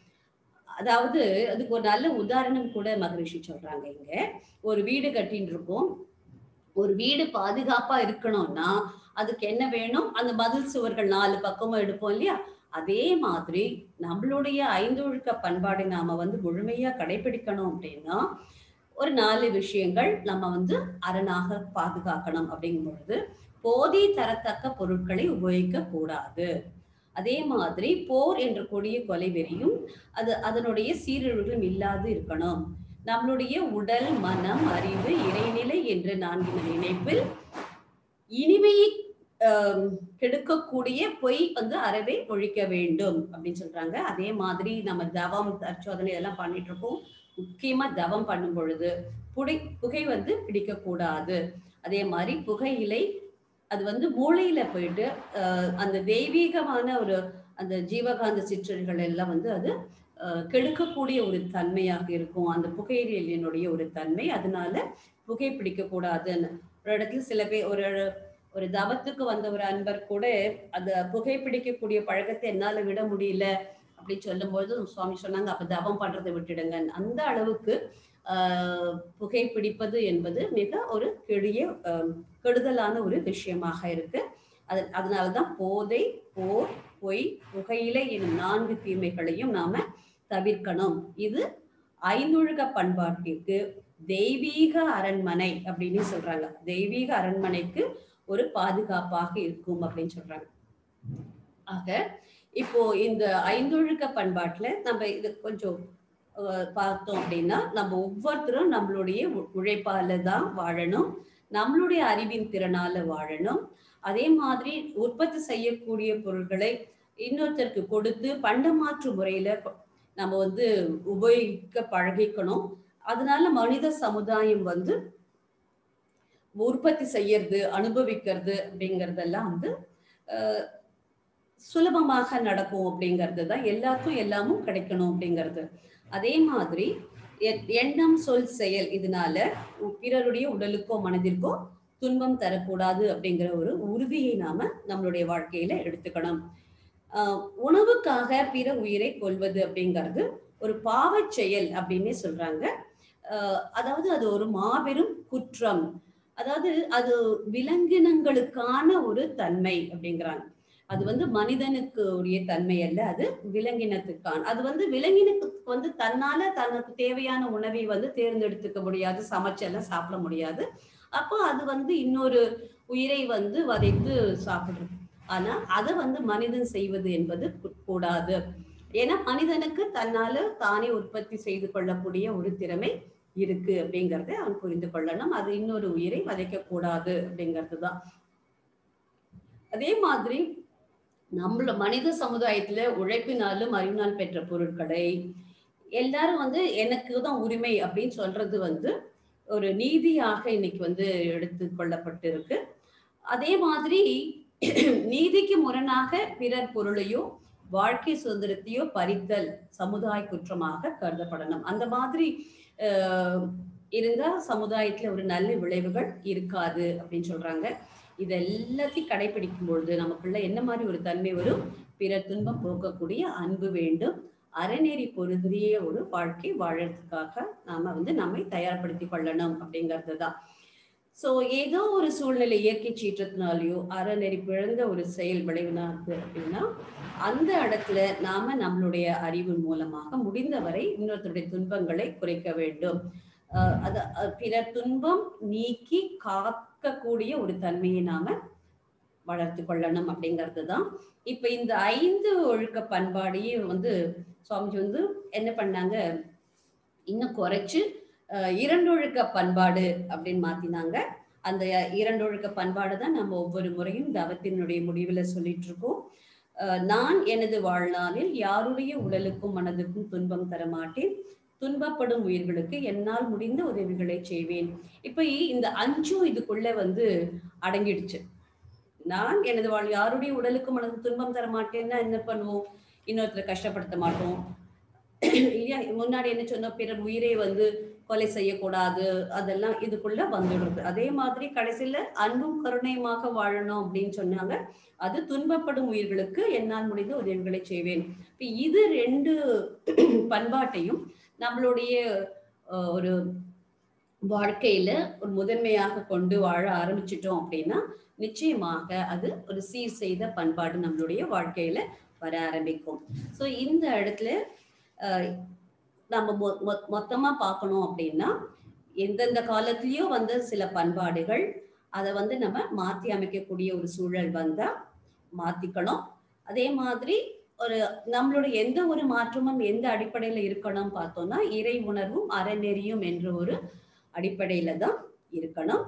Speaker 1: அதாவது அதுக்கு ஒரு நல்ல உதாரணம் கூட மகரிஷி சொல்றாங்க இங்க ஒரு வீடு கட்டின்னு இருக்கோம் ஒரு வீடு பாதுகாப்பா இருக்கணும்னா அதுக்கு என்ன வேணும் அந்த மதில் சுவர்கள் நாலு பக்கமும் எடுப்போம் இல்லையா அதே மாதிரி நம்மளுடைய ஐந்தொழுக்க பண்பாடை நாம வந்து முழுமையா கடைபிடிக்கணும் அப்படின்னா ஒரு நாலு விஷயங்கள் நம்ம வந்து அரணாக பாதுகாக்கணும் அப்படிங்கும் பொழுது போதை தரத்தக்க பொருட்களை உபயோகிக்க கூடாது அதே மாதிரி போர் என்ற கொடிய கொலை வெறியும் அது அதனுடைய சீரழிவுகளும் இல்லாது இருக்கணும் நம்மளுடைய உடல் மனம் அறிவு இறைநிலை என்ற நான்கின இணைப்பில் இனிமையை ஆம், கெடுக்கக்கூடிய பொய் வந்து அறவே ஒழிக்க வேண்டும் அப்படின்னு சொல்றாங்க அதே மாதிரி நம்ம தவம் தற்சோதனை இதெல்லாம் பண்ணிட்டு இருக்கோம் முக்கியமா தவம் பண்ணும் பொழுது புடை புகை வந்து பிடிக்கக்கூடாது அதே மாதிரி புகையிலை அது வந்து மூளையில போயிட்டு அஹ், அந்த தெய்வீகமான ஒரு அந்த ஜீவகாந்த சிற்றல்கள் எல்லாம் வந்து அது அஹ், கெடுக்கக்கூடிய ஒரு தன்மையாக இருக்கும் அந்த புகையிலையினுடைய ஒரு தன்மை அதனால புகை பிடிக்க கூடாதுன்னு ஒரு இடத்துல சில பேர் ஒரு ஒரு தவத்துக்கு வந்த ஒரு அன்பர் கூட அந்த புகை பிடிக்கக்கூடிய பழக்கத்தை என்னால விட முடியல அப்படின்னு சொல்லும்போது சுவாமி சொன்னாங்க அப்ப தவம் பண்றதை விட்டுடுங்க அந்த அளவுக்கு ஆஹ் புகை பிடிப்பது என்பது மிக ஒரு கெடிய ஆஹ் கெடுதலான ஒரு விஷயமாக இருக்கு அது அதனாலதான் போதை போர் பொய் புகையிலை எனும் நான்கு தீமைகளையும் நாம தவிர்க்கணும் இது ஐந்தொழுக பண்பாட்டிற்கு தெய்வீக அரண்மனை அப்படின்னு சொல்றாங்க தெய்வீக அரண்மனைக்கு ஒரு பாதுகாப்பாக இருக்கும் அப்படின்னு சொல்றாங்க ஆக இப்போ இந்த ஐந்தொழுக்க பண்பாட்டுல நம்ம இது கொஞ்சம் அஹ், பார்த்தோம் அப்படின்னா நம்ம ஒவ்வொருத்தரும் நம்மளுடைய உ- உழைப்பால தான் வாழணும் நம்மளுடைய அறிவின் திறனால வாழணும் அதே மாதிரி உற்பத்தி செய்யக்கூடிய பொருட்களை இன்னொருத்தருக்கு கொடுத்து பண்டமாற்று முறையில கொ- நம்ம வந்து உபயோகிக்க பழகிக்கணும் அதனால மனித சமுதாயம் வந்து உற்பத்தி செய்யறது அனுபவிக்கிறது அப்படிங்கறதெல்லாம் வந்து அஹ், சுலபமாக நடக்கும் அப்படிங்கிறது தான் எல்லாருக்கும் எல்லாமும் கிடைக்கணும் அப்படிங்கிறது அதே மாதிரி எ- எண்ணம் சொல் செயல் இதனால பிறருடைய உடலுக்கோ மனதிற்கோ துன்பம் தரக்கூடாது அப்படிங்கிற ஒரு உறுதியை நாம நம்மளுடைய வாழ்க்கையில எடுத்துக்கணும் ஆஹ் உணவுக்காக பிற உயிரை கொல்வது அப்படிங்கிறது ஒரு பாவச் செயல் அப்படின்னே சொல்றாங்க ஆஹ் அதாவது அது ஒரு மாபெரும் குற்றம் அதாவது அது விலங்கினங்களுக்கான ஒரு தன்மை அப்படிங்கிறாங்க அது வந்து மனிதனுக்கு உரிய தன்மை அல்ல அது விலங்கினத்துக்கான அது வந்து விலங்கினத்துக்கு வந்து தன்னால தனக்கு தேவையான உணவை வந்து தேர்ந்தெடுத்துக்க முடியாது சமைச்செல்லாம் சாப்பிட முடியாது அப்போ அது வந்து இன்னொரு உயிரை வந்து வதைத்து சாப்பிடுறது ஆனா அதை வந்து மனிதன் செய்வது என்பது கூ- கூடாது ஏன்னா மனிதனுக்கு தன்னால தானே உற்பத்தி செய்து கொள்ளக்கூடிய ஒரு திறமை இருக்கு அப்படிங்கறத அவன் புரிந்து கொள்ளணும் அது இன்னொரு உயிரை வதைக்க கூடாது அப்படிங்கிறது தான் அதே மாதிரி நம்மள மனித சமுதாயத்துல உழைப்பினாலும் அறிவினால் பெற்ற பொருட்களை எல்லாரும் வந்து எனக்கு தான் உரிமை அப்படின்னு சொல்றது வந்து ஒரு நீதியாக இன்னைக்கு வந்து எடுத்து கொள்ளப்பட்டிருக்கு அதே மாதிரி நீதிக்கு முரணாக பிறர் பொருளையோ வாழ்க்கை சுதந்திரத்தையோ பறித்தல் சமுதாய குற்றமாக கருதப்படணும் அந்த மாதிரி ஆஹ், இருந்தா சமுதாயத்துல ஒரு நல்ல விளைவுகள் இருக்காது அப்படின்னு சொல்றாங்க இது எல்லாத்தையும் கடைபிடிக்கும் பொழுது நமக்குள்ள என்ன மாதிரி ஒரு தன்மை வரும் பிறர் துன்பம் போக்கக்கூடிய அன்பு வேண்டும் அறநெறி பொருந்திய ஒரு வாழ்க்கை வாழறதுக்காக நாம வந்து நம்மை தயார்படுத்திக் கொள்ளணும் அப்படிங்கிறது தான் சோ ஏதோ ஒரு சூழ்நிலை இயற்கை சீற்றத்தினாலேயோ அறநெறி பிழந்த ஒரு செயல் விளைவினாது அப்படின்னா அந்த இடத்துல நாம நம்மளுடைய அறிவு மூலமாக முடிந்தவரை இன்னொருத்தருடைய துன்பங்களை குறைக்க வேண்டும் அஹ் அத அஹ் பிறர் துன்பம் நீக்கி காக்கக்கூடிய ஒரு தன்மையை நாம வளர்த்து கொள்ளணும் அப்படிங்கிறது தான் இப்ப இந்த ஐந்து ஒழுக்க பண்பாடையே வந்து சுவாமிஜி வந்து என்ன பண்ணாங்க இன்னும் குறைச்சு அஹ், இரண்டொழுக்க பண்பாடு அப்படின்னு மாத்தினாங்க அந்த இரண்டொழுக்க பண்பாடு தான் நம்ம ஒவ்வொரு முறையும் தவத்தினுடைய முடிவுல சொல்லிட்டு இருக்கோம் அஹ், நான் எனது வாழ்நாளில் யாருடைய உடலுக்கும் மனதுக்கும் துன்பம் தர மாட்டேன் துன்பப்படும் உயிர்களுக்கு என்னால் முடிந்த உதவிகளை செய்வேன் இப்ப இந்த அஞ்சும் இதுக்குள்ள வந்து அடங்கிடுச்சு நான் எனது வாழ் யாருடைய உடலுக்கு மனது துன்பம் தர மாட்டேன்னா என்ன பண்ணுவோம் இன்னொருத்தரை கஷ்டப்படுத்த மாட்டோம் இல்லையா முன்னாடி என்ன சொன்னோம் பிறர் உயிரை வந்து கொலை செய்யக்கூடாது அதெல்லாம் இதுக்குள்ள வந்துடுறது அதே மாதிரி கடைசியில அன்பும் கருணையுமாக வாழணும் அப்படின்னு சொன்னாங்க அது துன்பப்படும் உயிர்களுக்கு என்னால் முடிந்த உதவிகளை செய்வேன் இப்ப இது ரெண்டு பண்பாட்டையும் நம்மளுடைய அஹ், ஒரு வாழ்க்கையில ஒரு முதன்மையாக கொண்டு வாழ ஆரம்பிச்சிட்டோம் அப்படின்னா நிச்சயமாக அது ஒரு சீர் செய்த பண்பாடு நம்மளுடைய வாழ்க்கையில வர ஆரம்பிக்கும் ஸோ இந்த இடத்துல அஹ், நம்ம மொ- மொ- மொத்தமா பார்க்கணும் அப்படின்னா எந்தெந்த காலத்திலயோ வந்த சில பண்பாடுகள் அதை வந்து நம்ம மாத்தி அமைக்கக்கூடிய ஒரு சூழல் வந்தா மாத்திக்கணும் அதே மாதிரி ஒரு நம்மளுடைய எந்த ஒரு மாற்றமும் எந்த அடிப்படையில இருக்கணும் பார்த்தோம்னா இறை உணர்வும் அறநெறியும் என்ற ஒரு அடிப்படையில தான் இருக்கணும்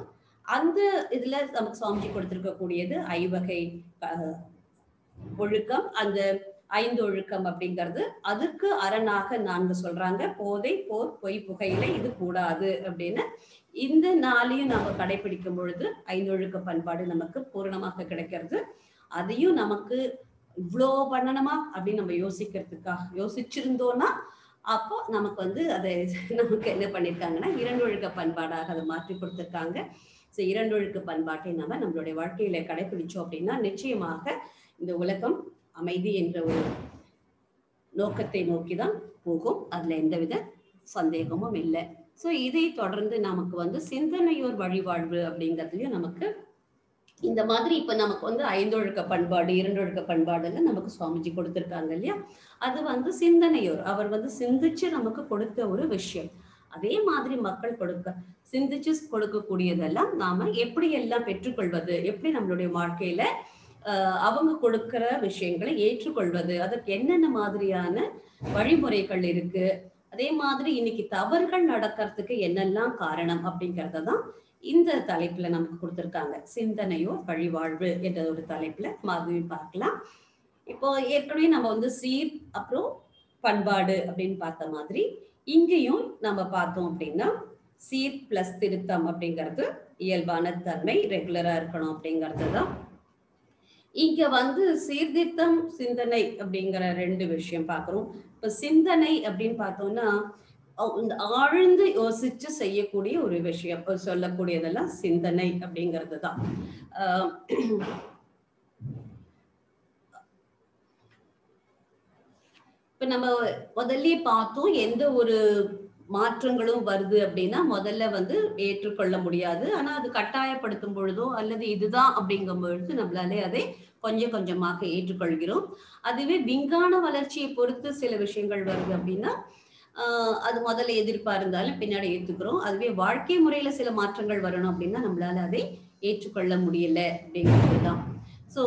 Speaker 1: அந்த இதுல நமக்கு சுவாமிஜி கொடுத்திருக்கக்கூடியது ஐவகை அஹ், ஒழுக்கம் அந்த ஐந்து ஒழுக்கம் அப்படிங்கிறது அதுக்கு அரணாக நான்கு சொல்றாங்க போதை போர் பொய் புகையிலை இது கூடாது அப்படின்னு இந்த நாளையும் நாம கடைபிடிக்கும் பொழுது ஐந்து ஒழுக்க பண்பாடு நமக்கு பூரணமாக கிடைக்கிறது அதையும் நமக்கு இவ்வளோ பண்ணணுமா அப்படின்னு நம்ம யோசிக்கிறதுக்காக யோசிச்சிருந்தோம்னா அப்போ நமக்கு வந்து அதை நமக்கு என்ன பண்ணியிருக்காங்கன்னா இரண்டு ஒழுக்க பண்பாடாக அதை மாற்றி கொடுத்துருக்காங்க ஸோ இரண்டு ஒழுக்க பண்பாட்டை நம்ம நம்மளுடைய வாழ்க்கையில கடைபிடிச்சோம் அப்படின்னா நிச்சயமாக இந்த உலகம் அமைதி என்ற ஒரு நோக்கத்தை நோக்கி தான் போகும் அதுல எந்தவித சந்தேகமும் இல்லை ஸோ இதை தொடர்ந்து நமக்கு வந்து சிந்தனையோர் வழிவாழ்வு அப்படிங்கிறதுலயும் நமக்கு இந்த மாதிரி இப்ப நமக்கு வந்து ஐந்தொழுக்க பண்பாடு இரண்டொழுக்க பண்பாடுல நமக்கு சுவாமிஜி கொடுத்திருக்காங்க இல்லையா அது வந்து சிந்தனையோர் அவர் வந்து சிந்திச்சு நமக்கு கொடுத்த ஒரு விஷயம் அதே மாதிரி மக்கள் கொடுக்க சிந்திச்சு கொடுக்கக்கூடியதெல்லாம் நாம எப்படி எல்லாம் பெற்றுக்கொள்வது எப்படி நம்மளுடைய வாழ்க்கையில ஆஹ் அவங்க கொடுக்கிற விஷயங்களை ஏற்றுக்கொள்வது அதற்கு என்னென்ன மாதிரியான வழிமுறைகள் இருக்கு அதே மாதிரி இன்னைக்கு தவறுகள் நடக்கிறதுக்கு என்னெல்லாம் காரணம் அப்படிங்கறத தான் இந்த தலைப்புல நமக்கு கொடுத்திருக்காங்க சிந்தனையோ வழிவாழ்வு என்ற ஒரு தலைப்புல மாதிரி பார்க்கலாம் இப்போ ஏற்கனவே நம்ம வந்து சீர் அப்புறம் பண்பாடு அப்படின்னு பார்த்த மாதிரி இங்கேயும் நம்ம பார்த்தோம் அப்படின்னா சீர் பிளஸ் திருத்தம் அப்படிங்கிறது இயல்பான தன்மை ரெகுலரா இருக்கணும் அப்படிங்கிறது தான் இங்க வந்து சீர்திருத்தம் சிந்தனை அப்படிங்கிற ரெண்டு விஷயம் பார்க்கிறோம் இப்ப சிந்தனை அப்படின்னு பார்த்தோம்னா அஹ் இந்த ஆழ்ந்து யோசிச்சு செய்யக்கூடிய ஒரு விஷயம் ஒரு சொல்லக்கூடியதெல்லாம் சிந்தனை அப்படிங்கிறது தான் ஆஹ் இப்ப நம்ம முதல்லயே பார்த்தோம் எந்த ஒரு மாற்றங்களும் வருது அப்படின்னா முதல்ல வந்து ஏற்றுக்கொள்ள முடியாது ஆனா அது கட்டாயப்படுத்தும் பொழுதோ அல்லது இதுதான் அப்படிங்கும் பொழுது நம்மளாலே அதை கொஞ்சம் கொஞ்சமாக ஏற்றுக்கொள்கிறோம் அதுவே விஞ்ஞான வளர்ச்சியை பொறுத்து சில விஷயங்கள் வருது அப்படின்னா ஆஹ் அது முதல்ல எதிர்ப்பா இருந்தாலும் பின்னாடி ஏத்துக்கிறோம் அதுவே வாழ்க்கை முறையில சில மாற்றங்கள் வரணும் அப்படின்னா நம்மளால அதை ஏற்றுக்கொள்ள முடியல அப்படிங்கிறது தான் ஸோ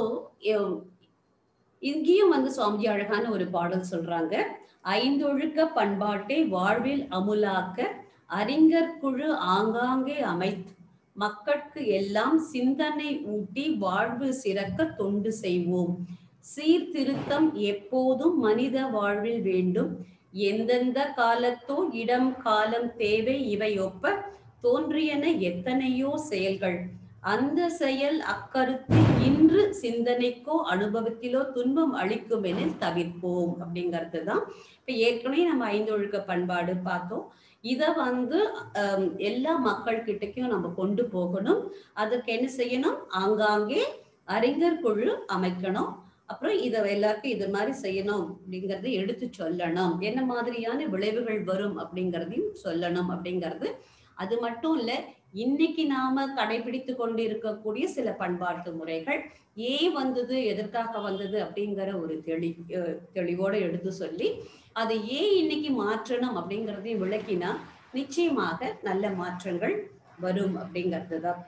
Speaker 1: இங்கேயும் வந்து சுவாமிஜி அழகான ஒரு பாடல் சொல்றாங்க ஐந்தொழுக்க பண்பாட்டை வாழ்வில் அமுலாக்க அறிஞர் குழு ஆங்காங்கே அமைத்து மக்கட்கு எல்லாம் சிந்தனை ஊட்டி வாழ்வு சிறக்க தொண்டு செய்வோம் சீர்திருத்தம் எப்போதும் மனித வாழ்வில் வேண்டும் எந்தெந்த காலத்தோ இடம் காலம் தேவை இவை ஒப்ப தோன்றியன எத்தனையோ செயல்கள் அந்த செயல் அக்கருத்து இன்று சிந்தனைக்கோ அனுபவத்திலோ துன்பம் அளிக்கும் எனில் தவிர்ப்போம் அப்படிங்கிறது தான் இப்ப ஏற்கனவே நம்ம ஐந்து ஒழுக்க பண்பாடு பார்த்தோம் இத வந்து ஹம், எல்லா மக்கள் கிட்டக்கும் நம்ம கொண்டு போகணும் அதுக்கு என்ன செய்யணும் ஆங்காங்கே அறிஞர் குழு அமைக்கணும் அப்புறம் இத எல்லாருக்கும் இது மாதிரி செய்யணும் அப்படிங்கறத எடுத்து சொல்லணும் என்ன மாதிரியான விளைவுகள் வரும் அப்படிங்கறதையும் சொல்லணும் அப்படிங்கிறது அது மட்டும் இல்ல இன்னைக்கு நாம கடைபிடித்து கொண்டு இருக்கக்கூடிய சில பண்பாட்டு முறைகள் ஏன் வந்தது எதற்காக வந்தது அப்படிங்கிற ஒரு தெளி அஹ் தெளிவோட எடுத்து சொல்லி அதை ஏன் இன்னைக்கு மாற்றணும் அப்படிங்கறதையும் விளக்கினா நிச்சயமாக நல்ல மாற்றங்கள் வரும் அப்படிங்கிறது தான்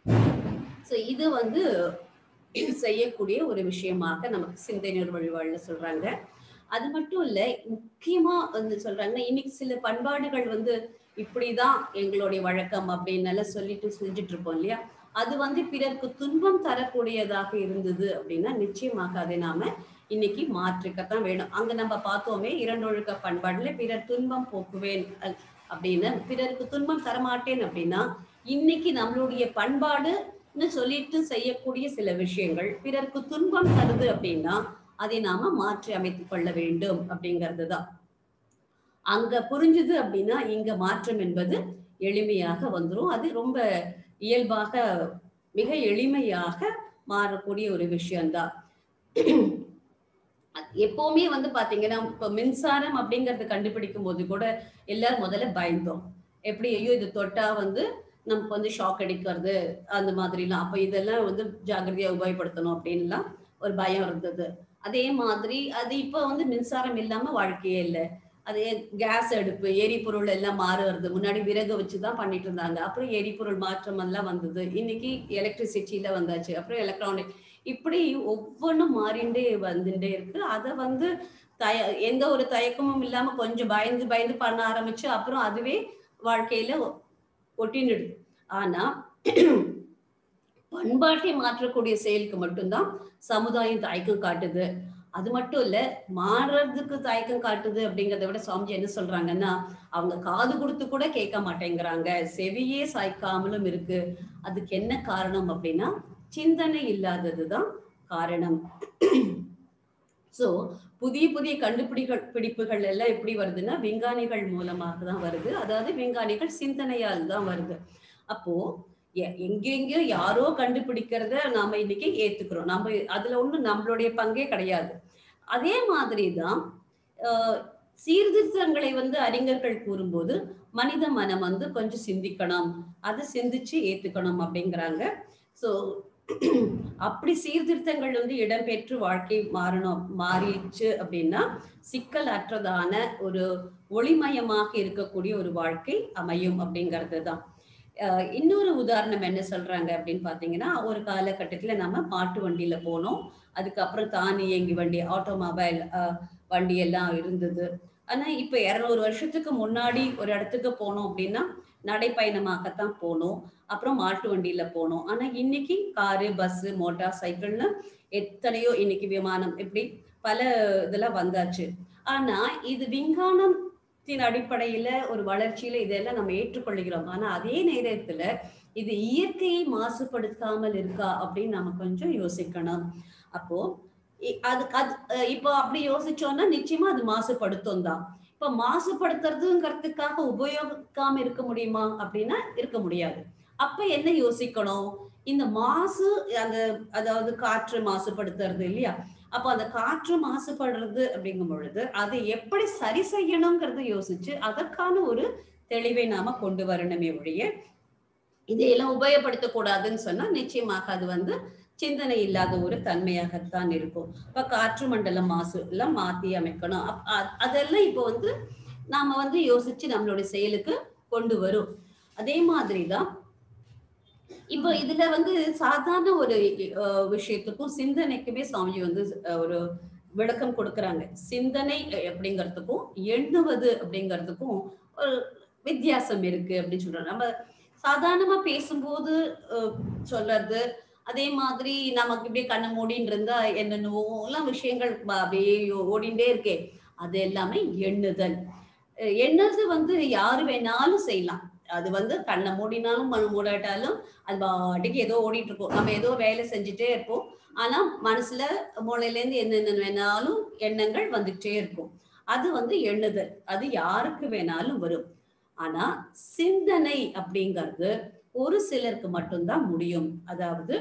Speaker 1: ஸோ இது வந்து செய்யக்கூடிய ஒரு விஷயமாக நமக்கு சிந்தனை வழிபாடுல சொல்றாங்க அது மட்டும் இல்ல முக்கியமா வந்து சொல்றாங்கன்னா இன்னைக்கு சில பண்பாடுகள் வந்து இப்படிதான் எங்களுடைய வழக்கம் அப்படின்னு எல்லாம் சொல்லிட்டு செஞ்சுட்டு இருப்போம் இல்லையா அது வந்து பிறருக்கு துன்பம் தரக்கூடியதாக இருந்தது அப்படின்னா நிச்சயமாக அதை நாம இன்னைக்கு மாற்றிக்கத்தான் வேணும் அங்க நம்ம பார்த்தோமே இரண்டு ஒழுக்க பண்பாடுல பிறர் துன்பம் போக்குவேன் அ- அப்படின்னு பிறருக்கு துன்பம் தரமாட்டேன் அப்படின்னா இன்னைக்கு நம்மளுடைய பண்பாடுன்னு சொல்லிட்டு செய்யக்கூடிய சில விஷயங்கள் பிறருக்கு துன்பம் தருது அப்படின்னா அதை நாம மாற்றி அமைத்துக் கொள்ள வேண்டும் அப்படிங்கிறது தான் அங்க புரிஞ்சுது அப்படின்னா இங்க மாற்றம் என்பது எளிமையாக வந்துரும் அது ரொம்ப இயல்பாக மிக எளிமையாக மாறக்கூடிய ஒரு விஷயம்தான் எப்பவுமே வந்து பாத்தீங்கன்னா இப்ப மின்சாரம் அப்படிங்கறது கண்டுபிடிக்கும் போது கூட எல்லாரும் முதல்ல பயந்தோம் எப்படி ஐயோ இது தொட்டா வந்து நமக்கு வந்து ஷாக் அடிக்கிறது அந்த மாதிரிலாம் அப்ப இதெல்லாம் வந்து ஜாகிரதையா உபயோகப்படுத்தணும் அப்படின்லாம் ஒரு பயம் இருந்தது அதே மாதிரி அது இப்ப வந்து மின்சாரம் இல்லாம வாழ்க்கையே இல்லை அது கேஸ் அடுப்பு எரிபொருள் எல்லாம் மாறு வருது முன்னாடி விறகு வச்சுதான் பண்ணிட்டு இருந்தாங்க அப்புறம் எரிபொருள் மாற்றம் எல்லாம் வந்தது இன்னைக்கு எலக்ட்ரிசிட்டியில வந்தாச்சு அப்புறம் எலக்ட்ரானிக் இப்படி ஒவ்வொன்றும் மாறிண்டே வந்துட்டே இருக்கு அதை வந்து தய எந்த ஒரு தயக்கமும் இல்லாம கொஞ்சம் பயந்து பயந்து பண்ண ஆரம்பிச்சு அப்புறம் அதுவே வாழ்க்கையில ஒ- ஒட்டினிடுது ஆனா பண்பாட்டை மாற்றக்கூடிய செயலுக்கு மட்டும்தான் சமுதாயம் தயக்கம் காட்டுது அது மட்டும் இல்ல மாறுறதுக்கு தயக்கம் காட்டுது அப்படிங்கறத விட சுவாமிஜி என்ன சொல்றாங்கன்னா அவங்க காது கொடுத்து கூட கேட்க மாட்டேங்கிறாங்க செவியே சாய்க்காமலும் இருக்கு அதுக்கு என்ன காரணம் அப்படின்னா சிந்தனை இல்லாததுதான் காரணம் சோ புதிய புதிய கண்டுபிடிகள் பிடிப்புகள் எல்லாம் எப்படி வருதுன்னா விஞ்ஞானிகள் மூலமாக தான் வருது அதாவது விஞ்ஞானிகள் சிந்தனையால் தான் வருது அப்போ எ- எங்கெங்கயோ யாரோ கண்டுபிடிக்கிறத நாம இன்னைக்கு ஏத்துக்கிறோம் நம்ம அதுல ஒண்ணும் நம்மளுடைய பங்கே கிடையாது அதே மாதிரிதான் ஆஹ், சீர்திருத்தங்களை வந்து அறிஞர்கள் கூறும்போது மனித மனம் வந்து கொஞ்சம் சிந்திக்கணும் அதை சிந்திச்சு ஏத்துக்கணும் அப்படிங்கிறாங்க சோ அப்படி சீர்திருத்தங்கள் வந்து இடம்பெற்று வாழ்க்கை மாறணும் மாறிடுச்சு அப்படின்னா சிக்கல் அற்றதான ஒரு ஒளிமயமாக இருக்கக்கூடிய ஒரு வாழ்க்கை அமையும் அப்படிங்கிறது தான் அஹ் இன்னொரு உதாரணம் என்ன சொல்றாங்க அப்படின்னு பாத்தீங்கன்னா ஒரு காலகட்டத்துல நம்ம மாட்டு வண்டியில போனோம் அதுக்கப்புறம் தானியங்கி வண்டி ஆட்டோமொபைல் வண்டி எல்லாம் இருந்தது ஆனா இப்ப இருநூறு வருஷத்துக்கு முன்னாடி ஒரு இடத்துக்கு போனோம் அப்படின்னா நடைப்பயணமாகத்தான் போனோம் அப்புறம் மாட்டு வண்டியில போனோம் ஆனா இன்னைக்கு காரு பஸ் மோட்டார் சைக்கிள்னு எத்தனையோ இன்னைக்கு விமானம் இப்படி பல இதெல்லாம் வந்தாச்சு ஆனா இது விஞ்ஞானத்தின் அடிப்படையில ஒரு வளர்ச்சியில இதெல்லாம் நம்ம ஏற்றுக்கொள்கிறோம் ஆனா அதே நேரத்துல இது இயற்கையை மாசுபடுத்தாமல் இருக்கா அப்படின்னு நம்ம கொஞ்சம் யோசிக்கணும் அப்போ இ- அது அது அஹ் இப்போ அப்படி யோசிச்சோம்னா நிச்சயமா அது மாசுபடுத்தும் தான் இப்ப மாசுபடுத்துறதுங்கிறதுக்காக உபயோகிக்காம இருக்க முடியுமா அப்படின்னா இருக்க முடியாது அப்ப என்ன யோசிக்கணும் இந்த மாசு அந்த அதாவது காற்று மாசுபடுத்துறது இல்லையா அப்ப அந்த காற்று மாசுபடுறது அப்படிங்கும் பொழுது அதை எப்படி சரி செய்யணுங்கிறத யோசிச்சு அதற்கான ஒரு தெளிவை நாம கொண்டு வரணுமே ஒழிய இதையெல்லாம் உபயோகப்படுத்தக்கூடாதுன்னு சொன்னா நிச்சயமாக அது வந்து சிந்தனை இல்லாத ஒரு தன்மையாகத்தான் இருக்கும் இப்ப காற்று மண்டலம் மாசு எல்லாம் மாத்தி அமைக்கணும் அப்- அ- அதெல்லாம் இப்போ வந்து நாம வந்து யோசிச்சு நம்மளுடைய செயலுக்கு கொண்டு வரும் அதே மாதிரிதான் இப்போ இதுல வந்து சாதாரண ஒரு அஹ், விஷயத்துக்கும் சிந்தனைக்குமே சுவாமி வந்து அஹ், ஒரு விளக்கம் கொடுக்கறாங்க சிந்தனை அப்படிங்கிறதுக்கும் எண்ணுவது அப்படிங்கிறதுக்கும் ஒரு வித்தியாசம் இருக்கு அப்படின்னு சொல்றோம் நம்ம சாதாரணமா பேசும்போது அஹ், சொல்றது அதே மாதிரி நமக்கு இப்படியே கண்ணை மூடின்னு இருந்தா என்னென்னவோலாம் விஷயங்கள் ப- அப்படியே ஓடிண்டே இருக்கே அது எல்லாமே எண்ணுதல் அஹ் எண்ணுறது வந்து யாரு வேணாலும் செய்யலாம் அது வந்து கண்ணை மூடினாலும் மண் மூடாட்டாலும் அது பாட்டுக்கு ஏதோ ஓடிட்டு இருக்கும் நம்ம ஏதோ வேலை செஞ்சுட்டே இருப்போம் ஆனா மனசுல மூளையில இருந்து என்னென்ன வேணாலும் எண்ணங்கள் வந்துட்டே இருக்கும் அது வந்து எண்ணுதல் அது யாருக்கு வேணாலும் வரும் ஆனா சிந்தனை அப்படிங்கிறது ஒரு சிலருக்கு மட்டும்தான் முடியும் அதாவது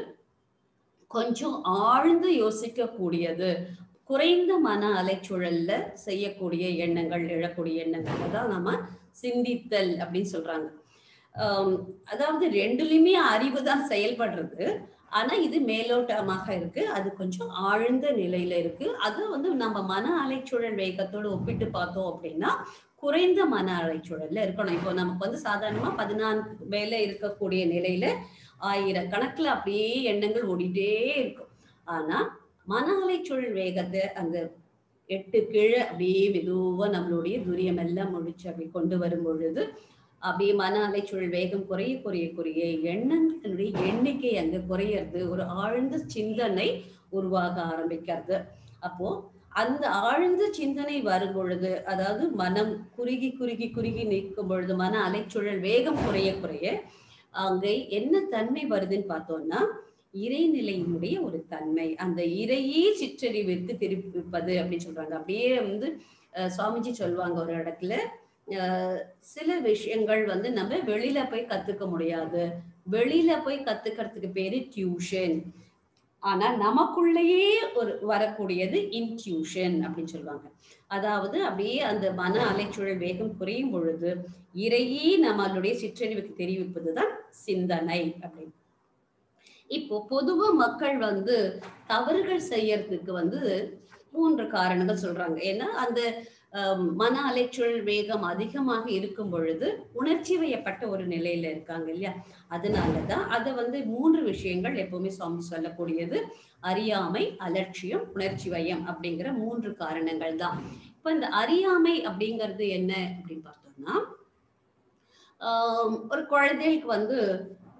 Speaker 1: கொஞ்சம் ஆழ்ந்து யோசிக்க கூடியது குறைந்த மன அலைச்சூழல்ல செய்யக்கூடிய எண்ணங்கள் எழக்கூடிய எண்ணங்கள் தான் நம்ம சிந்தித்தல் அப்படின்னு சொல்றாங்க ஆம், அதாவது ரெண்டுலயுமே அறிவு தான் செயல்படுறது ஆனா இது மேலோட்டமாக இருக்கு அது கொஞ்சம் ஆழ்ந்த நிலையில இருக்கு அது வந்து நம்ம மன அலைச்சூழல் வேகத்தோடு ஒப்பிட்டு பார்த்தோம் அப்படின்னா குறைந்த மன அலைச்சூழல்ல இருக்கணும் இப்போ நமக்கு வந்து சாதாரணமா பதினான்கு வேலை இருக்கக்கூடிய நிலையில ஆயிரக்கணக்குல அப்படியே எண்ணங்கள் ஓடிட்டே இருக்கும் ஆனா மன அலைச்சூழல் வேகத்தை அந்த எட்டு கீழே அப்படியே மெதுவா நம்மளுடைய துரியம் எல்லாம் முடிச்சு அப்படி கொண்டு வரும் பொழுது அப்படியே மன அலைச்சூழல் வேகம் குறைய குறைய குறைய எண்ணங்களுடைய எண்ணிக்கை அங்க குறையறது ஒரு ஆழ்ந்த சிந்தனை உருவாக ஆரம்பிக்கிறது அப்போ அந்த ஆழ்ந்த சிந்தனை வரும் பொழுது அதாவது மனம் குறுகி குறுகி குறுகி நிற்கும் பொழுது மன அலைச்சூழல் வேகம் குறைய குறைய அங்கே என்ன தன்மை வருதுன்னு பார்த்தோம்னா இறைநிலையினுடைய ஒரு தன்மை அந்த இறையே சிற்றறிவிற்கு திருப்பிப்பது அப்படின்னு சொல்றாங்க அப்படியே வந்து அஹ், சுவாமிஜி சொல்லுவாங்க ஒரு இடத்துல அஹ், சில விஷயங்கள் வந்து நம்ம வெளியில போய் கத்துக்க முடியாது வெளியில போய் கத்துக்கிறதுக்கு பேரு டியூஷன் ஆனா நமக்குள்ளேயே ஒரு வரக்கூடியது இன்ட்யூஷன் அப்படின்னு சொல்லுவாங்க அதாவது அப்படியே அந்த மன அலைச்சூழல் வேகம் குறையும் பொழுது இறையே நம்மளுடைய சிற்றறிவுக்கு தெரிவிப்பதுதான் சிந்தனை அப்படின்னு இப்போ பொதுவா மக்கள் வந்து தவறுகள் செய்யறதுக்கு வந்து மூன்று காரணங்கள் சொல்றாங்க ஏன்னா அந்த ஆம், மன அலைச்சூழல் வேகம் அதிகமாக இருக்கும் பொழுது உணர்ச்சி வயப்பட்ட ஒரு நிலையில இருக்காங்க இல்லையா அதனாலதான் அதை வந்து மூன்று விஷயங்கள் எப்பவுமே சுவாமி சொல்லக்கூடியது அறியாமை அலட்சியம் உணர்ச்சி வயம் அப்படிங்கிற மூன்று காரணங்கள் தான் இப்ப இந்த அறியாமை அப்படிங்கிறது என்ன அப்படின்னு பார்த்தோம்னா ஆம், ஒரு குழந்தைகளுக்கு வந்து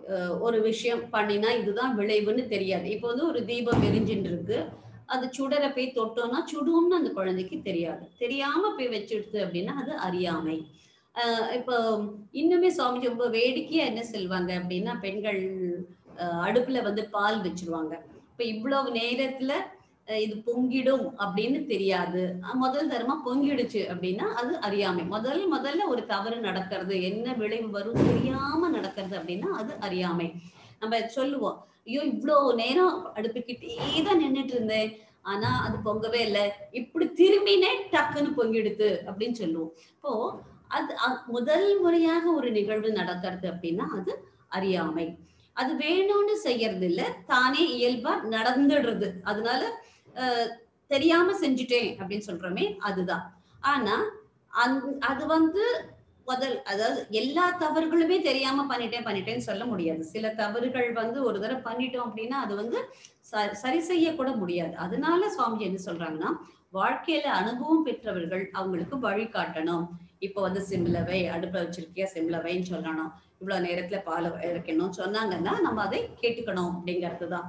Speaker 1: அஹ், ஒரு விஷயம் பண்ணினா இதுதான் விளைவுன்னு தெரியாது இப்போ வந்து ஒரு தீபம் எரிஞ்சுட்டு இருக்கு அது சுடரை போய் தொட்டோம்னா சுடும்னு அந்த குழந்தைக்கு தெரியாது தெரியாம போய் வச்சுடுது அப்படின்னா அது அறியாமை ஆஹ் இப்போ இன்னுமே சுவாமிஜி ரொம்ப வேடிக்கையா என்ன சொல்லுவாங்க அப்படின்னா பெண்கள் ஆஹ் அடுப்புல வந்து பால் வச்சிருவாங்க இப்ப இவ்வளவு நேரத்துல அஹ் இது பொங்கிடும் அப்படின்னு தெரியாது அஹ் முதல் தரமா பொங்கிடுச்சு அப்படின்னா அது அறியாமை முதல் முதல்ல ஒரு தவறு நடக்கிறது என்ன விளைவு வரும் தெரியாம நடக்கிறது அப்படின்னா அது அறியாமை நம்ம சொல்லுவோம் ஐயோ இவ்வளோ நேரம் அடுப்புக்கிட்டே தான் நின்னுட்டு இருந்தேன் ஆனா அது பொங்கவே இல்லை இப்படி திரும்பினே டக்குன்னு பொங்கிடுது அப்படின்னு சொல்லுவோம் இப்போ அது அ- முதல் முறையாக ஒரு நிகழ்வு நடக்கிறது அப்படின்னா அது அறியாமை அது வேணும்னு செய்யறது இல்ல தானே இயல்பா நடந்துடுறது அதனால அஹ், தெரியாம செஞ்சுட்டேன் அப்படின்னு சொல்றோமே அதுதான் ஆனா அந் அது வந்து முதல் அதாவது எல்லா தவறுகளுமே தெரியாம பண்ணிட்டேன் பண்ணிட்டேன்னு சொல்ல முடியாது சில தவறுகள் வந்து ஒரு தடவை பண்ணிட்டோம் அப்படின்னா அது வந்து ச- சரி செய்ய கூட முடியாது அதனால சுவாமிஜி என்ன சொல்றாங்கன்னா வாழ்க்கையில அனுபவம் பெற்றவர்கள் அவங்களுக்கு வழிகாட்டணும் இப்போ வந்து சிம்ல வை அடுப்புல வச்சிருக்கியா சிம்ல வைன்னு சொல்லணும் இவ்வளவு நேரத்துல பால் இறக்கணும் சொன்னாங்கன்னா நம்ம அதை கேட்டுக்கணும் அப்படிங்கிறது தான்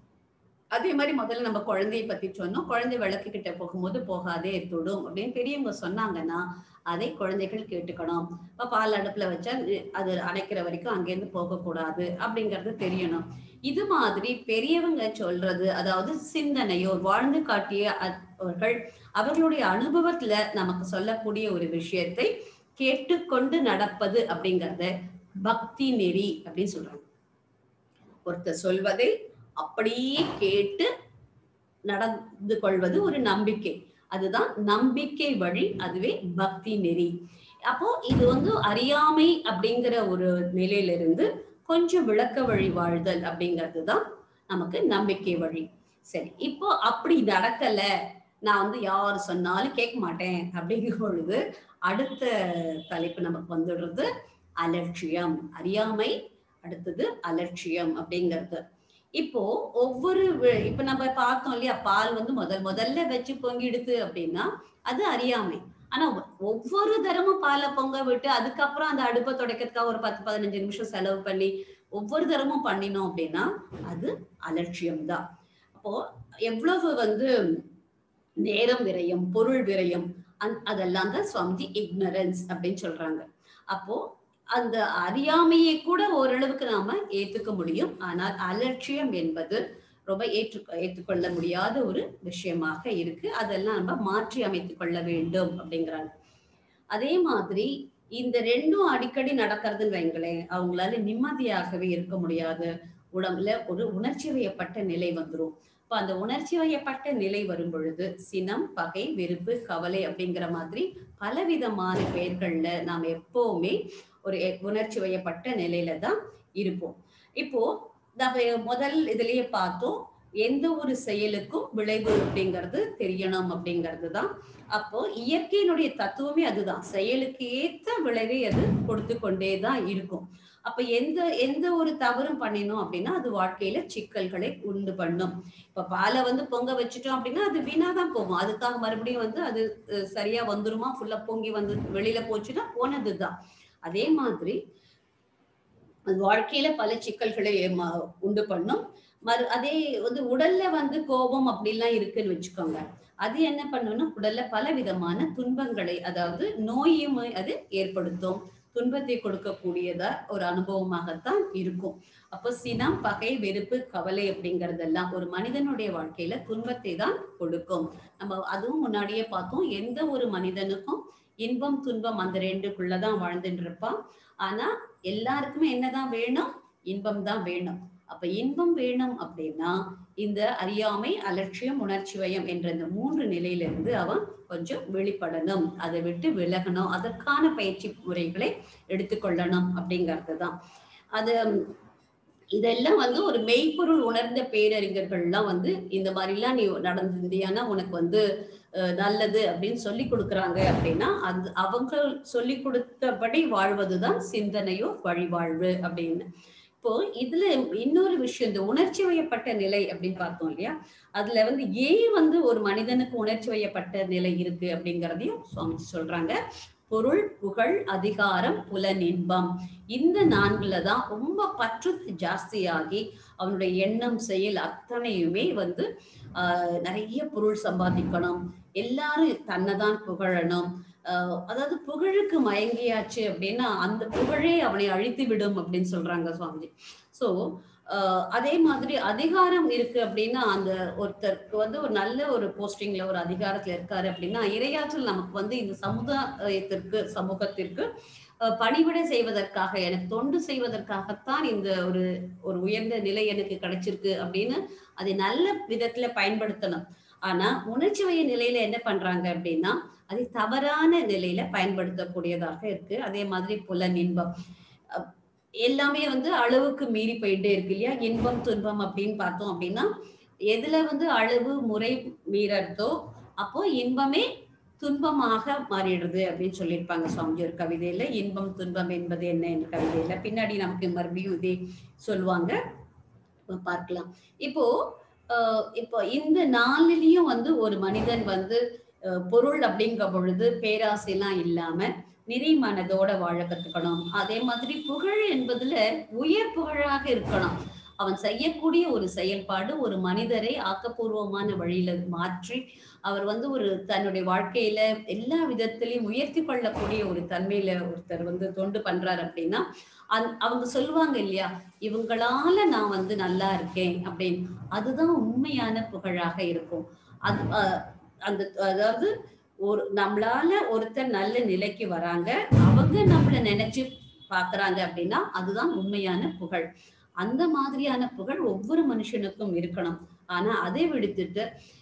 Speaker 1: அதே மாதிரி முதல்ல நம்ம குழந்தைய பத்தி சொன்னோம் குழந்தை விளக்கு கிட்ட போகும்போது போகாதே தொடும் அப்படின்னு பெரியவங்க சொன்னாங்கன்னா அதை குழந்தைகள் கேட்டுக்கணும் இப்ப பால் அடுப்புல வச்சா இ- அது அணைக்கிற வரைக்கும் அங்கேருந்து போகக்கூடாது அப்படிங்கிறது தெரியணும் இது மாதிரி பெரியவங்க சொல்றது அதாவது சிந்தனையோ வாழ்ந்து காட்டிய அ- அவர்கள் அவர்களுடைய அனுபவத்துல நமக்கு சொல்லக்கூடிய ஒரு விஷயத்தை கேட்டுக்கொண்டு நடப்பது அப்படிங்கறத பக்தி நெறி அப்படின்னு சொல்றாங்க ஒருத்தர் சொல்வதை அப்படியே கேட்டு நடந்து கொள்வது ஒரு நம்பிக்கை அதுதான் நம்பிக்கை வழி அதுவே பக்தி நெறி அப்போ இது வந்து அறியாமை அப்படிங்கிற ஒரு நிலையிலிருந்து கொஞ்சம் விளக்க வழி வாழ்தல் அப்படிங்கிறது தான் நமக்கு நம்பிக்கை வழி சரி இப்போ அப்படி நடக்கல நான் வந்து யார் சொன்னாலும் கேட்க மாட்டேன் அப்படிங்கிற பொழுது அடுத்த தலைப்பு நமக்கு வந்துடுறது அலட்சியம் அறியாமை அடுத்தது அலட்சியம் அப்படிங்கிறது இப்போ ஒவ்வொரு வி- இப்ப நம்ம பார்த்தோம் இல்லையா பால் வந்து முதல் முதல்ல வச்சு பொங்கிடுது அப்படின்னா அது அறியாமை ஆனா ஒ- ஒவ்வொரு தரமும் பாலை பொங்க விட்டு அதுக்கப்புறம் அந்த அடுப்பை துடைக்கிறதுக்காக ஒரு பத்து பதினஞ்சு நிமிஷம் செலவு பண்ணி ஒவ்வொரு தரமும் பண்ணினோம் அப்படின்னா அது அலட்சியம் தான் அப்போ எவ்வளவு வந்து நேரம் விரயம் பொருள் விரயம் அந்- அதெல்லாம் தான் சுவாமிஜி இக்னரன்ஸ் அப்படின்னு சொல்றாங்க அப்போ அந்த அறியாமையை கூட ஓரளவுக்கு நாம ஏத்துக்க முடியும் ஆனால் அலட்சியம் என்பது ரொம்ப ஏற்று ஏற்றுக்கொள்ள முடியாத ஒரு விஷயமாக இருக்கு அதெல்லாம் நம்ம மாற்றி அமைத்துக் கொள்ள வேண்டும் அப்படிங்கிறாங்க அதே மாதிரி இந்த ரெண்டும் அடிக்கடி நடக்கிறதுன்னு வைங்களேன் அவங்களால நிம்மதியாகவே இருக்க முடியாது உடம்புல ஒரு உணர்ச்சி வயப்பட்ட நிலை வந்துரும் இப்ப அந்த உணர்ச்சி வயப்பட்ட நிலை வரும் பொழுது சினம் பகை வெறுப்பு கவலை அப்படிங்கிற மாதிரி பலவிதமான பெயர்கள்ல நாம் எப்பவுமே ஒரு எ- உணர்ச்சி வயப்பட்ட நிலையில தான் இருப்போம் இப்போ நம்ம முதல் இதுலயே பார்த்தோம் எந்த ஒரு செயலுக்கும் விளைவு அப்படிங்கிறது தெரியணும் அப்படிங்கிறது தான் அப்போ இயற்கையினுடைய தத்துவமே அதுதான் செயலுக்கு ஏத்த விளைவை அது கொடுத்து கொண்டே தான் இருக்கும் அப்ப எந்த எந்த ஒரு தவறும் பண்ணினோம் அப்படின்னா அது வாழ்க்கையில சிக்கல்களை உண்டு பண்ணும் இப்ப பாலை வந்து பொங்க வச்சுட்டோம் அப்படின்னா அது வீணாதான் போகும் அதுக்காக மறுபடியும் வந்து அது அஹ், சரியா வந்துருமா ஃபுல்லா பொங்கி வந்து வெளியில போச்சுன்னா போனதுதான் அதே மாதிரி அது வாழ்க்கையில பல சிக்கல்களை ம- உண்டு பண்ணும் மறு அதே வந்து உடல்ல வந்து கோபம் அப்படிலாம் இருக்குன்னு வச்சுக்கோங்க அது என்ன பண்ணும்னா உடல்ல பல விதமான துன்பங்களை அதாவது நோயும் அது ஏற்படுத்தும் துன்பத்தை கொடுக்கக்கூடியதா ஒரு அனுபவமாகத்தான் இருக்கும் அப்போ சினம் பகை வெறுப்பு கவலை அப்படிங்கறதெல்லாம் ஒரு மனிதனுடைய வாழ்க்கையில துன்பத்தை தான் கொடுக்கும் நம்ம அதுவும் முன்னாடியே பார்த்தோம் எந்த ஒரு மனிதனுக்கும் இன்பம் துன்பம் அந்த ரெண்டுக்குள்ளதான் வாழ்ந்துட்டு இருப்பான் ஆனா எல்லாருக்குமே என்னதான் வேணும் இன்பம் தான் வேணும் அப்ப இன்பம் வேணும் அப்படின்னா இந்த அறியாமை அலட்சியம் உணர்ச்சி வயம் என்ற இந்த மூன்று நிலையிலிருந்து அவன் கொஞ்சம் வெளிப்படணும் அதை விட்டு விலகணும் அதற்கான பயிற்சி முறைகளை எடுத்துக்கொள்ளணும் அப்படிங்கிறது தான் அது இதெல்லாம் வந்து ஒரு மெய்ப்பொருள் உணர்ந்த பேரறிஞர்கள்லாம் வந்து இந்த மாதிரிலாம் நீ நடந்திருந்தியானா உனக்கு வந்து அஹ், நல்லது அப்படின்னு சொல்லி கொடுக்குறாங்க அப்படின்னா அது அவங்க சொல்லி கொடுத்தபடி வாழ்வதுதான் சிந்தனையோ வழிவாழ்வு அப்படின்னு இப்போ இதுல இன்னொரு விஷயம் இந்த உணர்ச்சி வயப்பட்ட நிலை அப்படின்னு பார்த்தோம் இல்லையா அதுல வந்து ஏன் வந்து ஒரு மனிதனுக்கு உணர்ச்சி வயப்பட்ட நிலை இருக்கு அப்படிங்கிறதையும் சுவாமிஜி சொல்றாங்க பொருள் புகழ் அதிகாரம் புலனின்பம் இந்த நான்குல தான் ரொம்ப பற்று ஜாஸ்தியாகி அவனுடைய எண்ணம் செயல் அத்தனையுமே வந்து ஆஹ் நிறைய பொருள் சம்பாதிக்கணும் எல்லாரும் தன்னை தான் புகழணும் ஆஹ் அதாவது புகழுக்கு மயங்கியாச்சு அப்படின்னா அந்த புகழே அவனை அழித்து விடும் அப்படின்னு சொல்றாங்க சுவாமிஜி சோ அதே மாதிரி அதிகாரம் இருக்கு அப்படின்னா அந்த ஒருத்தருக்கு வந்து ஒரு நல்ல ஒரு போஸ்டிங்ல ஒரு அதிகாரத்துல இருக்காரு அப்படின்னா இரையாற்றல் நமக்கு வந்து இந்த சமுதாயத்திற்கு சமூகத்திற்கு அஹ், பணிவிடை செய்வதற்காக எனக்கு தொண்டு செய்வதற்காகத்தான் இந்த ஒரு ஒரு உயர்ந்த நிலை எனக்கு கிடைச்சிருக்கு அப்படின்னு அதை நல்ல விதத்துல பயன்படுத்தணும் ஆனா உணர்ச்சிவய நிலையில என்ன பண்றாங்க அப்படின்னா அதை தவறான நிலையில பயன்படுத்தக்கூடியதாக இருக்கு அதே மாதிரி புலன் இன்பம் அஹ் எல்லாமே வந்து அளவுக்கு மீறி போயிட்டே இருக்கு இல்லையா இன்பம் துன்பம் அப்படின்னு பார்த்தோம் அப்படின்னா எதுல வந்து அளவு முறை மீறதோ அப்போ இன்பமே துன்பமாக மாறிடுது அப்படின்னு சொல்லியிருப்பாங்க சுவாமிஜி ஒரு கவிதையில இன்பம் துன்பம் என்பது என்ன என்ற கவிதையில பின்னாடி நமக்கு மறுபடியும் இதே சொல்லுவாங்க இப்ப பார்க்கலாம் இப்போ ஆஹ் இப்போ இந்த நாளிலையும் வந்து ஒரு மனிதன் வந்து ஆஹ் பொருள் அப்படிங்கிற பொழுது பேராசைலாம் இல்லாம நிறை மனதோட வாழ கத்துக்கணும் அதே மாதிரி புகழ் என்பதுல உயர் புகழாக இருக்கணும் அவன் செய்யக்கூடிய ஒரு செயல்பாடு ஒரு மனிதரை ஆக்கப்பூர்வமான வழியில மாற்றி அவர் வந்து ஒரு தன்னுடைய வாழ்க்கையில எல்லா விதத்திலையும் உயர்த்தி கொள்ளக்கூடிய ஒரு தன்மையில ஒருத்தர் வந்து தொண்டு பண்றாரு அப்படின்னா அந் அவங்க சொல்லுவாங்க இல்லையா இவங்களால நான் வந்து நல்லா இருக்கேன் அப்படின்னு அதுதான் உண்மையான புகழாக இருக்கும் அது அஹ், அந்த அதாவது ஒரு நம்மளால ஒருத்தர் நல்ல நிலைக்கு வராங்க அவங்க நம்மள நினைச்சு பாக்குறாங்க அப்படின்னா அதுதான் உண்மையான புகழ் அந்த மாதிரியான புகழ் ஒவ்வொரு மனுஷனுக்கும் இருக்கணும் ஆனா அதை விடுத்துட்டு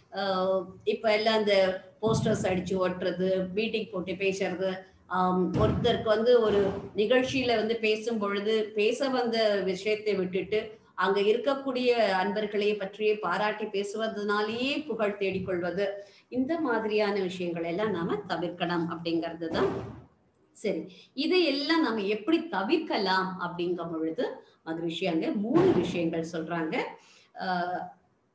Speaker 1: ஆஹ் இப்ப எல்லாம் இந்த போஸ்டர்ஸ் அடிச்சு ஓட்டுறது மீட்டிங் போட்டு பேசுறது ஆம், ஒருத்தருக்கு வந்து ஒரு நிகழ்ச்சியில வந்து பேசும் பொழுது பேச வந்த விஷயத்தை விட்டுட்டு அங்க இருக்கக்கூடிய அன்பர்களை பற்றியே பாராட்டி பேசுவதனாலேயே புகழ் தேடிக்கொள்வது இந்த மாதிரியான விஷயங்கள் எல்லாம் நாம தவிர்க்கணும் அப்படிங்கிறது தான் சரி இதையெல்லாம் நம்ம எப்படி தவிர்க்கலாம் அப்படிங்கும் பொழுது அது விஷயங்க மூணு விஷயங்கள் சொல்றாங்க ஆஹ்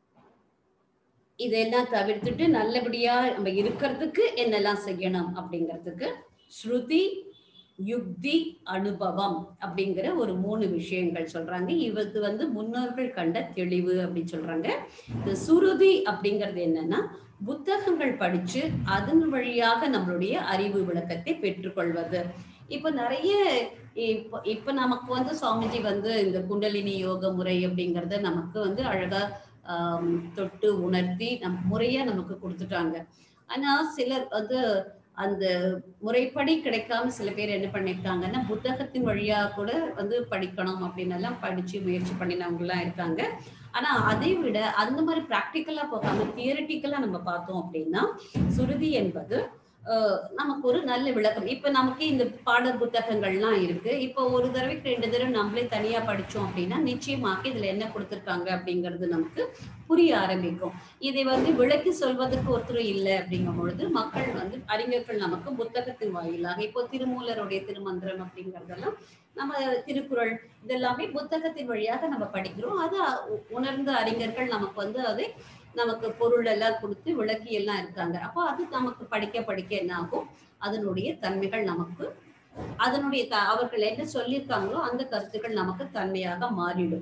Speaker 1: இதெல்லாம் தவிர்த்துட்டு நல்லபடியா நம்ம இருக்கிறதுக்கு என்னெல்லாம் செய்யணும் அப்படிங்கிறதுக்கு ஸ்ருதி யுக்தி அனுபவம் அப்படிங்கிற ஒரு மூணு விஷயங்கள் சொல்றாங்க இவருக்கு வந்து முன்னோர்கள் கண்ட தெளிவு அப்படின்னு சொல்றாங்க இந்த சுருதி அப்படிங்கிறது என்னன்னா புத்தகங்கள் படிச்சு அதன் வழியாக நம்மளுடைய அறிவு விளக்கத்தை பெற்றுக்கொள்வது இப்ப நிறைய இப்ப இப்ப நமக்கு வந்து சுவாமிஜி வந்து இந்த குண்டலினி யோக முறை அப்படிங்கறத நமக்கு வந்து அழகா ஆம், தொட்டு உணர்த்தி நம் முறையா நமக்கு கொடுத்துட்டாங்க ஆனா சிலர் வந்து அந்த முறைப்படி கிடைக்காம சில பேர் என்ன பண்ணிருக்காங்கன்னா புத்தகத்தின் வழியா கூட வந்து படிக்கணும் அப்படின்னு எல்லாம் படிச்சு முயற்சி பண்ணினவங்க எல்லாம் இருக்காங்க ஆனா அதை விட அந்த மாதிரி பிராக்டிக்கலா போகாம தியரிட்டிக்கலா நம்ம பார்த்தோம் அப்படின்னா சுருதி என்பது அஹ், நமக்கு ஒரு நல்ல விளக்கம் இப்ப நமக்கு இந்த பாட புத்தகங்கள்லாம் இருக்கு இப்போ ஒரு தடவைக்கு ரெண்டு தடவை நம்மளே தனியா படிச்சோம் அப்படின்னா நிச்சயமாக இதுல என்ன கொடுத்திருக்காங்க அப்படிங்கிறது நமக்கு புரிய ஆரம்பிக்கும் இதை வந்து விளக்கி சொல்வதற்கு ஒருத்தர் இல்லை அப்படிங்கும் பொழுது மக்கள் வந்து அறிஞர்கள் நமக்கு புத்தகத்தின் வாயிலாக இப்போ திருமூலருடைய திருமந்திரம் அப்படிங்கறதெல்லாம் நம்ம திருக்குறள் இதெல்லாமே புத்தகத்தின் வழியாக நம்ம படிக்கிறோம் அது உ- உணர்ந்த அறிஞர்கள் நமக்கு வந்து அதை நமக்கு பொருள் எல்லாம் கொடுத்து விளக்கி எல்லாம் இருக்காங்க அப்போ அது நமக்கு படிக்க படிக்க என்ன ஆகும் அதனுடைய தன்மைகள் நமக்கு அதனுடைய த- அவர்கள் என்ன சொல்லியிருக்காங்களோ அந்த கருத்துக்கள் நமக்கு தன்மையாக மாறிடும்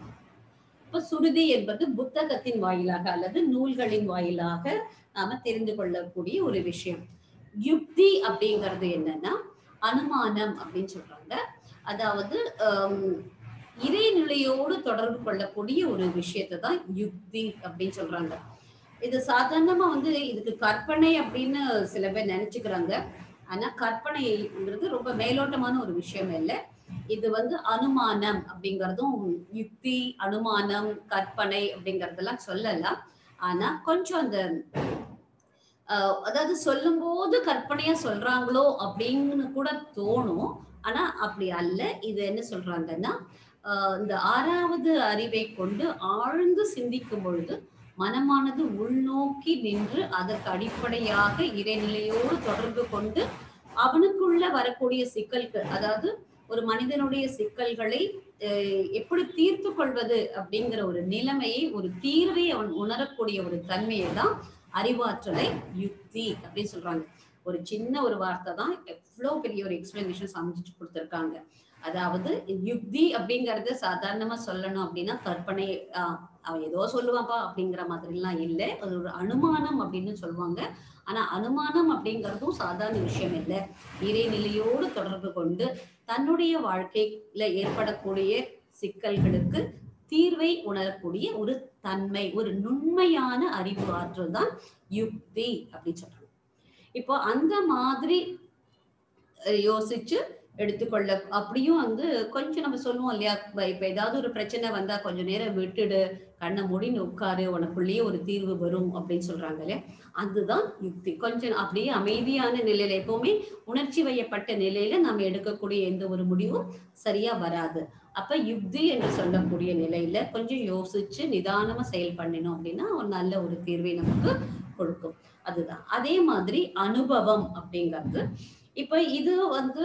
Speaker 1: இப்ப சுருதி என்பது புத்தகத்தின் வாயிலாக அல்லது நூல்களின் வாயிலாக நாம தெரிந்து கொள்ளக்கூடிய ஒரு விஷயம் யுக்தி அப்படிங்கிறது என்னன்னா அனுமானம் அப்படின்னு சொல்றாங்க அதாவது ஆம், இறைநிலையோடு தொடர்பு கொள்ளக்கூடிய ஒரு விஷயத்தை தான் யுக்தி அப்படின்னு சொல்றாங்க இது சாதாரணமா வந்து இதுக்கு கற்பனை அப்படின்னு சில பேர் நினைச்சுக்கிறாங்க ஆனா கற்பனைங்கிறது ரொம்ப மேலோட்டமான ஒரு விஷயம் இல்லை இது வந்து அனுமானம் அப்படிங்கறதும் யுக்தி அனுமானம் கற்பனை அப்படிங்கறதெல்லாம் சொல்லலாம் ஆனா கொஞ்சம் அந்த ஆஹ், அதாவது சொல்லும்போது கற்பனையா சொல்றாங்களோ அப்படின்னு கூட தோணும் ஆனா அப்படி அல்ல இது என்ன சொல்றாங்கன்னா ஆஹ், இந்த ஆறாவது அறிவை கொண்டு ஆழ்ந்து சிந்திக்கும் பொழுது மனமானது உள்நோக்கி நின்று அதற்கு அடிப்படையாக இறைநிலையோடு தொடர்பு கொண்டு அவனுக்குள்ள வரக்கூடிய சிக்கல்கள் அதாவது ஒரு மனிதனுடைய சிக்கல்களை அஹ், எப்படி தீர்த்து கொள்வது அப்படிங்கிற ஒரு நிலைமையை ஒரு தீர்வை அவன் உணரக்கூடிய ஒரு தன்மையை தான் அறிவாற்றலை யுக்தி அப்படின்னு சொல்றாங்க ஒரு சின்ன ஒரு வார்த்தை தான் அவ்வளோ பெரிய ஒரு எக்ஸ்பிளனேஷன் சமைச்சு கொடுத்துருக்காங்க அதாவது யுக்தி அப்படிங்கறது சாதாரணமா சொல்லணும் அப்படின்னா கற்பனை ஆஹ் அவன் ஏதோ சொல்லுவான்ப்பா அப்படிங்கிற மாதிரிலாம் இல்லை அது ஒரு அனுமானம் அப்படின்னு சொல்லுவாங்க ஆனா அனுமானம் அப்படிங்கிறதும் சாதாரண விஷயம் இல்லை இறைநிலையோடு தொடர்பு கொண்டு தன்னுடைய வாழ்க்கையில ஏற்படக்கூடிய சிக்கல்களுக்கு தீர்வை உணரக்கூடிய ஒரு தன்மை ஒரு நுண்மையான அறிவு ஆற்றல் தான் யுக்தி அப்படின்னு சொல்றாங்க இப்போ அந்த மாதிரி அஹ், யோசிச்சு எடுத்துக்கொள்ள அப்படியும் வந்து கொஞ்சம் நம்ம சொல்லுவோம் இல்லையா இப்ப இப்ப ஏதாவது ஒரு பிரச்சனை வந்தா கொஞ்ச நேரம் விட்டுடு கண்ணை மூடின்னு உட்காரு உனக்குள்ளேயே ஒரு தீர்வு வரும் அப்படின்னு சொல்றாங்க இல்லையா அதுதான் யுக்தி கொஞ்சம் அப்படியே அமைதியான நிலையில எப்பவுமே உணர்ச்சி வயப்பட்ட நிலையில நம்ம எடுக்கக்கூடிய எந்த ஒரு முடிவும் சரியா வராது அப்ப யுக்தி என்று சொல்லக்கூடிய நிலையில கொஞ்சம் யோசிச்சு நிதானமா செயல் பண்ணினோம் அப்படின்னா ஒரு நல்ல ஒரு தீர்வை நமக்கு கொடுக்கும் அதுதான் அதே மாதிரி அனுபவம் அப்படிங்கிறது இப்ப இது வந்து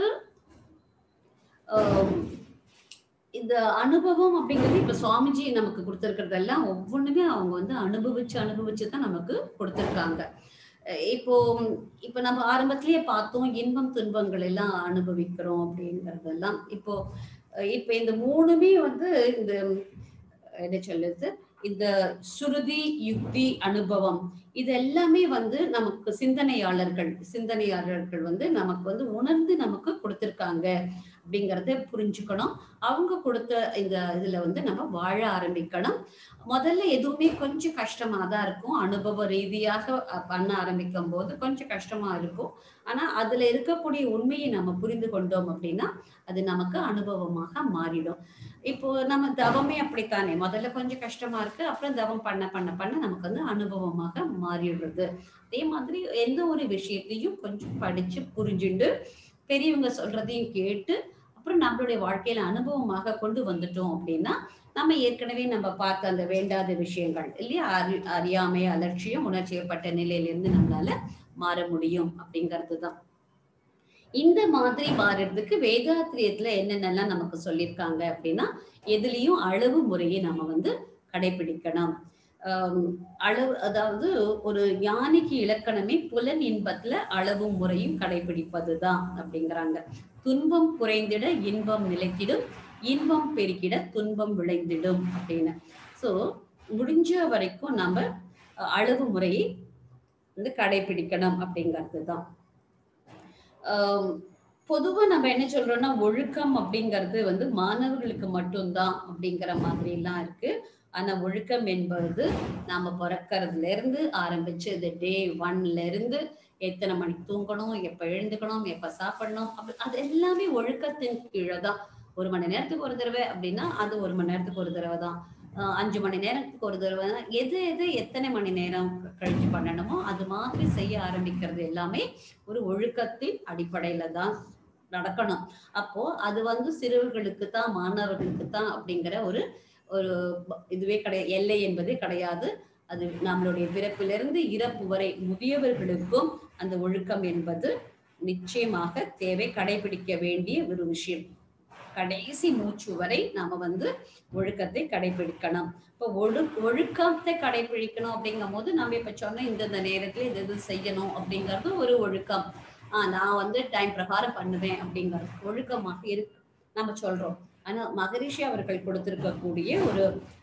Speaker 1: ஆம், இந்த அனுபவம் அப்படிங்கிறது இப்ப சுவாமிஜி நமக்கு கொடுத்திருக்கிறதெல்லாம் ஒவ்வொன்றுமே அவங்க வந்து அனுபவிச்சு அனுபவிச்சு தான் நமக்கு கொடுத்திருக்காங்க அஹ் இப்போ இப்ப நம்ம ஆரம்பத்திலேயே பார்த்தோம் இன்பம் துன்பங்கள் எல்லாம் அனுபவிக்கிறோம் அப்படிங்கறதெல்லாம் இப்போ அஹ் இப்ப இந்த மூணுமே வந்து இந்த என்ன சொல்லுது இந்த சுருதி யுக்தி அனுபவம் இது எல்லாமே வந்து நமக்கு சிந்தனையாளர்கள் சிந்தனையாளர்கள் வந்து நமக்கு வந்து உணர்ந்து நமக்கு கொடுத்திருக்காங்க அப்படிங்கறத புரிஞ்சுக்கணும் அவங்க கொடுத்த இந்த இதுல வந்து நம்ம வாழ ஆரம்பிக்கணும் முதல்ல எதுவுமே கொஞ்சம் கஷ்டமா தான் இருக்கும் அனுபவ ரீதியாக அஹ், பண்ண ஆரம்பிக்கும் போது கொஞ்சம் கஷ்டமா இருக்கும் ஆனா அதுல இருக்கக்கூடிய உண்மையை நம்ம புரிந்து கொண்டோம் அப்படின்னா அது நமக்கு அனுபவமாக மாறிடும் இப்போ நம்ம தவமே அப்படித்தானே முதல்ல கொஞ்சம் கஷ்டமா இருக்கு அப்புறம் தவம் பண்ண பண்ண பண்ண நமக்கு வந்து அனுபவமாக மாறிடுறது அதே மாதிரி எந்த ஒரு விஷயத்தையும் கொஞ்சம் படிச்சு புரிஞ்சுண்டு பெரியவங்க சொல்றதையும் கேட்டு அப்புறம் நம்மளுடைய வாழ்க்கையில அனுபவமாக கொண்டு வந்துட்டோம் அப்படின்னா நம்ம ஏற்கனவே நம்ம பார்த்த அந்த வேண்டாத விஷயங்கள் இல்லையா அறி அறியாமை அலட்சியம் உணர்ச்சியப்பட்ட நிலையிலிருந்து நம்மளால மாற முடியும் அப்படிங்கிறது தான் இந்த மாதிரி மாறுறதுக்கு வேதாத்திரியத்துல என்னென்னலாம் நமக்கு சொல்லியிருக்காங்க அப்படின்னா எதுலயும் அளவு முறையை நம்ம வந்து கடைபிடிக்கணும் ஆம், அளவு அதாவது ஒரு ஞானிக்கு இலக்கணமே புலன் இன்பத்துல அளவும் முறையும் கடைபிடிப்பதுதான் அப்படிங்கிறாங்க துன்பம் குறைந்திட இன்பம் நிலைத்திடும் இன்பம் பெருகிட துன்பம் விளைந்திடும் அப்படின்னு சோ முடிஞ்ச வரைக்கும் நம்ம அஹ், அளவு முறையை வந்து கடைபிடிக்கணும் அப்படிங்கிறது தான் பொதுவா நம்ம என்ன சொல்றோம்னா ஒழுக்கம் அப்படிங்கிறது வந்து மாணவர்களுக்கு மட்டும்தான் அப்படிங்கிற மாதிரி எல்லாம் இருக்கு ஆனா ஒழுக்கம் என்பது நாம பிறக்கறதுல இருந்து ஆரம்பிச்சு இந்த டே ஒன்ல இருந்து எத்தனை மணிக்கு தூங்கணும் எப்ப எழுந்துக்கணும் எப்ப சாப்பிடணும் அப்படி அது எல்லாமே ஒழுக்கத்தின் கீழே தான் ஒரு மணி நேரத்துக்கு ஒரு தடவை அப்படின்னா அது ஒரு மணி நேரத்துக்கு ஒரு தடவை தான் ஆஹ் அஞ்சு மணி நேரத்துக்கு ஒரு தடவை தான் எது எது எத்தனை மணி நேரம் கழிச்சு பண்ணணுமோ அது மாதிரி செய்ய ஆரம்பிக்கிறது எல்லாமே ஒரு ஒழுக்கத்தின் அடிப்படையில தான் நடக்கணும் அப்போ அது வந்து சிறுவர்களுக்கு தான் மாணவர்களுக்கு தான் அப்படிங்கிற ஒரு ஒரு ப- இதுவே கிடையாது எல்லை என்பதே கிடையாது அது நம்மளுடைய பிறப்பிலிருந்து இறப்பு வரை முதியவர்களுக்கும் அந்த ஒழுக்கம் என்பது நிச்சயமாக தேவை கடைபிடிக்க வேண்டிய ஒரு விஷயம் கடைசி மூச்சு வரை நாம வந்து ஒழுக்கத்தை கடைபிடிக்கணும் இப்போ ஒழு ஒழுக்கத்தை கடைபிடிக்கணும் அப்படிங்கும் போது நம்ம இப்ப சொன்ன இந்தந்த நேரத்துல இது இது செய்யணும் அப்படிங்கிறது ஒரு ஒழுக்கம் ஆஹ் நான் வந்து டைம் பிரகாரம் பண்ணுவேன் அப்படிங்கிறது ஒழுக்கமாக இருக்கு நம்ம சொல்றோம் ஆனா மகரிஷி அவர்கள் கொடுத்திருக்கக்கூடிய ஒரு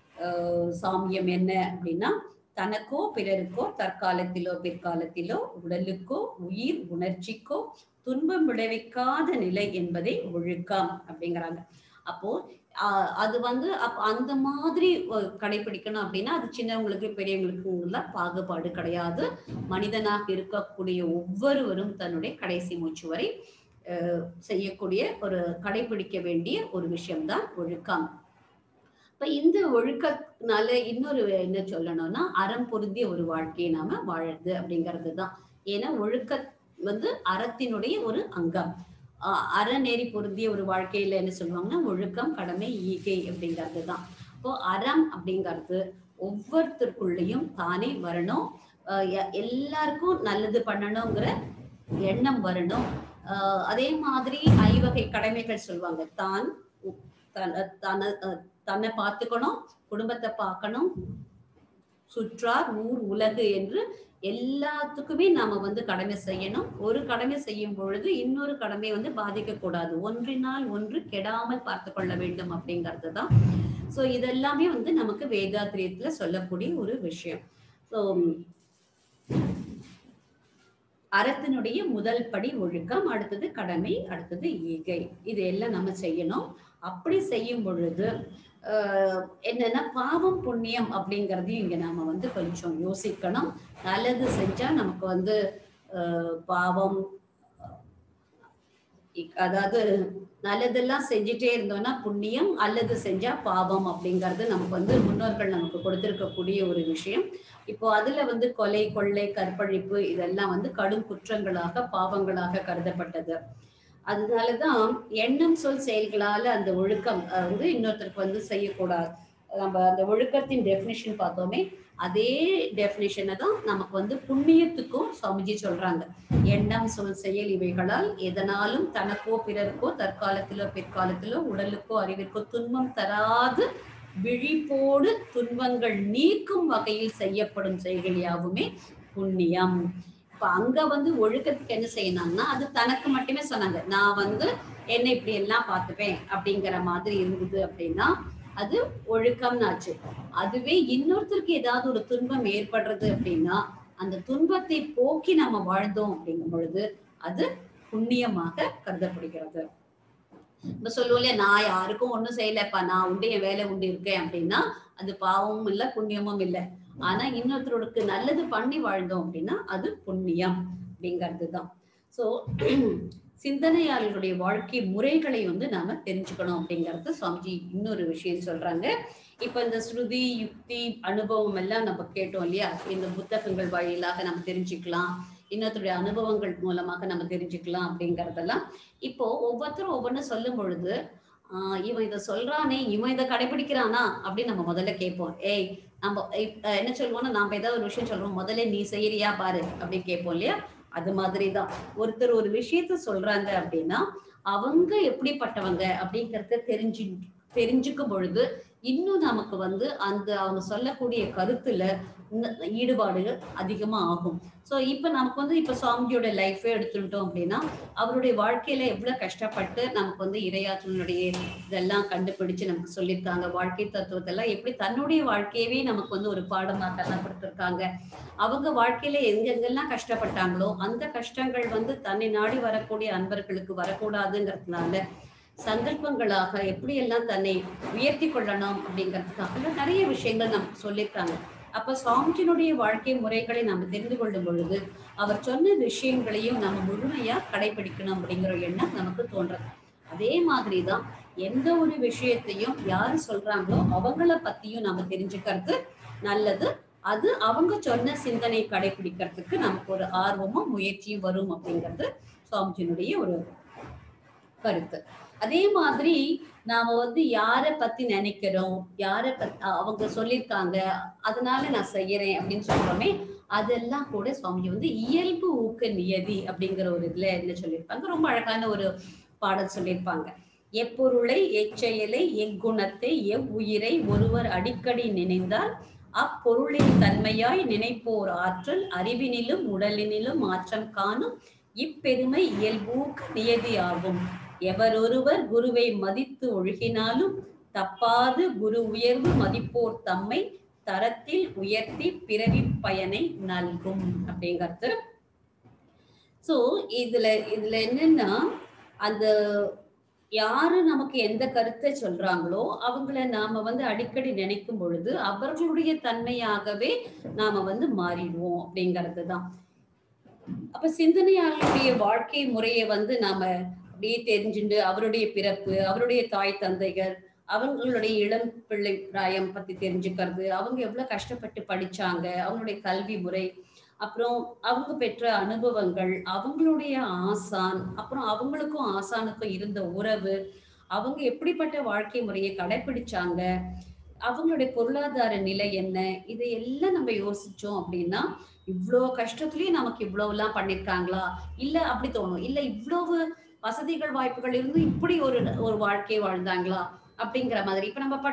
Speaker 1: ஆஹ் சாமியம் என்ன அப்படின்னா தனக்கோ பிறருக்கோ தற்காலத்திலோ பிற்காலத்திலோ உடலுக்கோ உயிர் உணர்ச்சிக்கோ துன்பம் விளைவிக்காத நிலை என்பதை ஒழுக்கம் அப்படிங்கிறாங்க அப்போ ஆஹ் அது வந்து அப்ப அந்த மாதிரி ஒரு கடைபிடிக்கணும் அப்படின்னா அது சின்னவங்களுக்கு பெரியவங்களுக்கு பாகுபாடு கிடையாது மனிதனாக இருக்கக்கூடிய ஒவ்வொருவரும் தன்னுடைய கடைசி மூச்சு வரை அஹ், செய்யக்கூடிய ஒரு கடைபிடிக்க வேண்டிய ஒரு விஷயம்தான் ஒழுக்கம் இப்ப இந்த ஒழுக்கனால இன்னொரு என்ன சொல்லணும்னா அறம் பொருந்திய ஒரு வாழ்க்கையை நாம வாழறது அப்படிங்கிறது தான் ஏன்னா ஒழுக்க வந்து அறத்தினுடைய ஒரு அங்கம் ஆஹ் அறநெறி பொருந்திய ஒரு வாழ்க்கையில என்ன சொல்லுவாங்கன்னா ஒழுக்கம் கடமை ஈகை அப்படிங்கிறது தான் இப்போ அறம் அப்படிங்கிறது ஒவ்வொருத்தருக்குள்ளேயும் தானே வரணும் ஆஹ் எ- எல்லாருக்கும் நல்லது பண்ணணுங்கிற எண்ணம் வரணும் ஆஹ் அதே மாதிரி ஐவகை கடமைகள் சொல்லுவாங்க தான் உ- தன- தன- அஹ் தன்னை பார்த்துக்கணும் குடும்பத்தை பார்க்கணும் சுற்றார் ஊர் உலகு என்று எல்லாத்துக்குமே நாம வந்து கடமை செய்யணும் ஒரு கடமை செய்யும் பொழுது இன்னொரு கடமை வந்து பாதிக்க கூடாது ஒன்றினால் ஒன்று கெடாமல் பார்த்து கொள்ள வேண்டும் அப்படிங்கிறது தான் ஸோ இதெல்லாமே வந்து நமக்கு வேதாத்திரியத்துல சொல்லக்கூடிய ஒரு விஷயம் ஸோ அறத்தினுடைய முதல் படி ஒழுக்கம் அடுத்தது கடமை அடுத்தது ஈகை இது எல்லாம் நம்ம செய்யணும் அப்படி செய்யும் பொழுது ஆஹ், என்னன்னா பாவம் புண்ணியம் அப்படிங்கறதையும் இங்க நாம வந்து கொஞ்சம் யோசிக்கணும் நல்லது செஞ்சா நமக்கு வந்து ஆஹ், பாவம் இக்- அதாவது நல்லதெல்லாம் செஞ்சுட்டே இருந்தோம்னா புண்ணியம் அல்லது செஞ்சா பாவம் அப்படிங்கிறது நமக்கு வந்து முன்னோர்கள் நமக்கு கொடுத்திருக்கக்கூடிய ஒரு விஷயம் இப்போ அதுல வந்து கொலை கொள்ளை கற்பழிப்பு இதெல்லாம் வந்து கடும் குற்றங்களாக பாவங்களாக கருதப்பட்டது அதனாலதான் எண்ணம் சொல் செயல்களால அந்த ஒழுக்கம் அஹ், வந்து இன்னொருத்தருக்கு வந்து செய்யக்கூடாது நம்ம அந்த ஒழுக்கத்தின் டெஃபினிஷன் பார்த்தோமே அதே டெஃபினிஷனை தான் நமக்கு வந்து புண்ணியத்துக்கும் சுவாமிஜி சொல்றாங்க எண்ணம் சொல் செயல் இவைகளால் எதனாலும் தனக்கோ பிறருக்கோ தற்காலத்திலோ பிற்காலத்திலோ உடலுக்கோ அறிவிற்கோ துன்பம் தராது விழிப்போடு துன்பங்கள் நீக்கும் வகையில் செய்யப்படும் செயல்கள் யாவுமே புண்ணியம் இப்ப அங்க வந்து ஒழுக்கத்துக்கு என்ன செய்யணும்னா அது தனக்கு மட்டுமே சொன்னாங்க நான் வந்து என்ன இப்படி எல்லாம் பார்த்துப்பேன் அப்படிங்கிற மாதிரி இருந்தது அப்படின்னா அது ஒழுக்கம்னு ஆச்சு அதுவே இன்னொருத்தருக்கு ஏதாவது ஒரு துன்பம் ஏற்படுறது அப்படின்னா அந்த துன்பத்தை போக்கி நம்ம வாழ்ந்தோம் அப்படிங்கும் பொழுது அது புண்ணியமாக கருதப்படுகிறது இப்ப சொல்லுவோம் இல்லையா நான் யாருக்கும் ஒண்ணும் செய்யலப்பா நான் உண்டு என் வேலை உண்டு இருக்கேன் அப்படின்னா அது பாவமும் இல்ல புண்ணியமும் இல்ல ஆனா இன்னொருத்தருக்கு நல்லது பண்ணி வாழ்ந்தோம் அப்படின்னா அது புண்ணியம் அப்படிங்கிறது தான் ஸோ சிந்தனையாளர்களுடைய வாழ்க்கை முறைகளை வந்து நாம தெரிஞ்சுக்கணும் அப்படிங்கறது சுவாமிஜி இன்னொரு விஷயம் சொல்றாங்க இப்ப இந்த ஸ்ருதி யுக்தி அனுபவம் எல்லாம் நம்ம கேட்டோம் இல்லையா இந்த புத்தகங்கள் வழியிலாக நம்ம தெரிஞ்சுக்கலாம் இன்னொருத்தருடைய அனுபவங்கள் மூலமாக நம்ம தெரிஞ்சுக்கலாம் அப்படிங்கறதெல்லாம் இப்போ ஒவ்வொருத்தரும் ஒவ்வொன்றும் சொல்லும் பொழுது ஆஹ் இவன் இதை சொல்றானே இவன் இதை கடைபிடிக்கிறானா அப்படின்னு நம்ம முதல்ல கேட்போம் ஏய் நம்ம இப்- அஹ் என்ன சொல்லுவோம்னா நாம ஏதாவது ஒரு விஷயம் சொல்றோம் முதல்ல நீ செய்யறியா பாரு அப்படின்னு கேட்போம் இல்லையா அது மாதிரி தான் ஒருத்தர் ஒரு விஷயத்த சொல்றாங்க அப்படின்னா அவங்க எப்படிப்பட்டவங்க அப்படிங்கறத தெரிஞ்சு தெரிஞ்சுக்கும் பொழுது இன்னும் நமக்கு வந்து அந்த அவங்க சொல்லக்கூடிய கருத்துல இன்ன- ஈடுபாடுகள் அதிகமா ஆகும் சோ இப்ப நமக்கு வந்து இப்ப சுவாமிஜியோட லைஃபே எடுத்துட்டோம் அப்படின்னா அவருடைய வாழ்க்கையில எவ்வளவு கஷ்டப்பட்டு நமக்கு வந்து இரையாற்றலுடைய இதெல்லாம் கண்டுபிடிச்சு நமக்கு சொல்லியிருக்காங்க வாழ்க்கை தத்துவத்தை எல்லாம் எப்படி தன்னுடைய வாழ்க்கையவே நமக்கு வந்து ஒரு பாடமாக எல்லாம் கொடுத்திருக்காங்க அவங்க வாழ்க்கையில எங்கெங்கெல்லாம் கஷ்டப்பட்டாங்களோ அந்த கஷ்டங்கள் வந்து தன்னை நாடி வரக்கூடிய அன்பர்களுக்கு வரக்கூடாதுங்கிறதுனால சங்கல்பங்களாக எப்படி எல்லாம் தன்னை உயர்த்தி கொள்ளணும் அப்படிங்கிறதுக்காக நிறைய விஷயங்கள் நமக்கு சொல்லியிருக்காங்க அப்ப சுவாமிஜியினுடைய வாழ்க்கை முறைகளை நம்ம தெரிந்து கொள்ளும் பொழுது அவர் சொன்ன விஷயங்களையும் நம்ம முழுமையா கடைபிடிக்கணும் அப்படிங்கிற எண்ணம் நமக்கு தோன்றது அதே மாதிரிதான் எந்த ஒரு விஷயத்தையும் யாரு சொல்றாங்களோ அவங்கள பத்தியும் நம்ம தெரிஞ்சுக்கிறது நல்லது அது அவங்க சொன்ன சிந்தனை கடைபிடிக்கிறதுக்கு நமக்கு ஒரு ஆர்வமும் முயற்சியும் வரும் அப்படிங்கிறது சுவாமிஜியினுடைய ஒரு கருத்து அதே மாதிரி நாம வந்து யார பத்தி நினைக்கிறோம் யார பத்தி அவங்க சொல்லியிருக்காங்க அதனால நான் செய்யறேன் அப்படின்னு சொல்றோமே அதெல்லாம் கூட சுவாமிஜி வந்து இயல்பு ஊக்க நியதி அப்படிங்கிற ஒரு இதுல என்ன சொல்லியிருப்பாங்க ரொம்ப அழகான ஒரு பாடல் சொல்லியிருப்பாங்க எப்பொருளை எச்செயலை எக்குணத்தை எவ்வுயிரை ஒருவர் அடிக்கடி நினைந்தால் அப்பொருளின் தன்மையாய் நினைப்போர் ஆற்றல் அறிவினிலும் உடலினிலும் மாற்றம் காணும் இப்பெருமை இயல்பூக்க நியதி ஆகும் எவரொருவர் குருவை மதித்து ஒழுகினாலும் தப்பாது குரு உயர்வு மதிப்போர் தம்மை தரத்தில் உயர்த்தி பிறவி பயனை நல்கும் அப்படிங்கிறது சோ இதுல இதுல என்னன்னா அந்த யாரு நமக்கு எந்த கருத்தை சொல்றாங்களோ அவங்கள நாம வந்து அடிக்கடி நினைக்கும் பொழுது அவர்களுடைய தன்மையாகவே நாம வந்து மாறிடுவோம் அப்படிங்கிறது தான் அப்ப சிந்தனையாளருடைய வாழ்க்கை முறையை வந்து நாம அப்படியே தெரிஞ்சுண்டு அவருடைய பிறப்பு அவருடைய தாய் தந்தைகள் அவங்களுடைய இளம் பிள்ளை பிராயம் பத்தி தெரிஞ்சுக்கிறது அவங்க எவ்வளவு கஷ்டப்பட்டு படிச்சாங்க அவங்களுடைய கல்வி முறை அப்புறம் அவங்க பெற்ற அனுபவங்கள் அவங்களுடைய ஆசான் அப்புறம் அவங்களுக்கும் ஆசானுக்கும் இருந்த உறவு அவங்க எப்படிப்பட்ட வாழ்க்கை முறையை கடைபிடிச்சாங்க அவங்களுடைய பொருளாதார நிலை என்ன இதையெல்லாம் நம்ம யோசிச்சோம் அப்படின்னா இவ்வளோ கஷ்டத்துலயும் நமக்கு இவ்வளவு எல்லாம் பண்ணிருக்காங்களா இல்ல அப்படி தோணும் இல்ல இவ்வளவு வசதிகள் வாய்ப்புகள் இருந்து இப்படி ஒரு ஒரு வாழ்க்கை வாழ்ந்தாங்களா அப்படிங்கிற மாதிரி இப்ப நம்ம பட்டி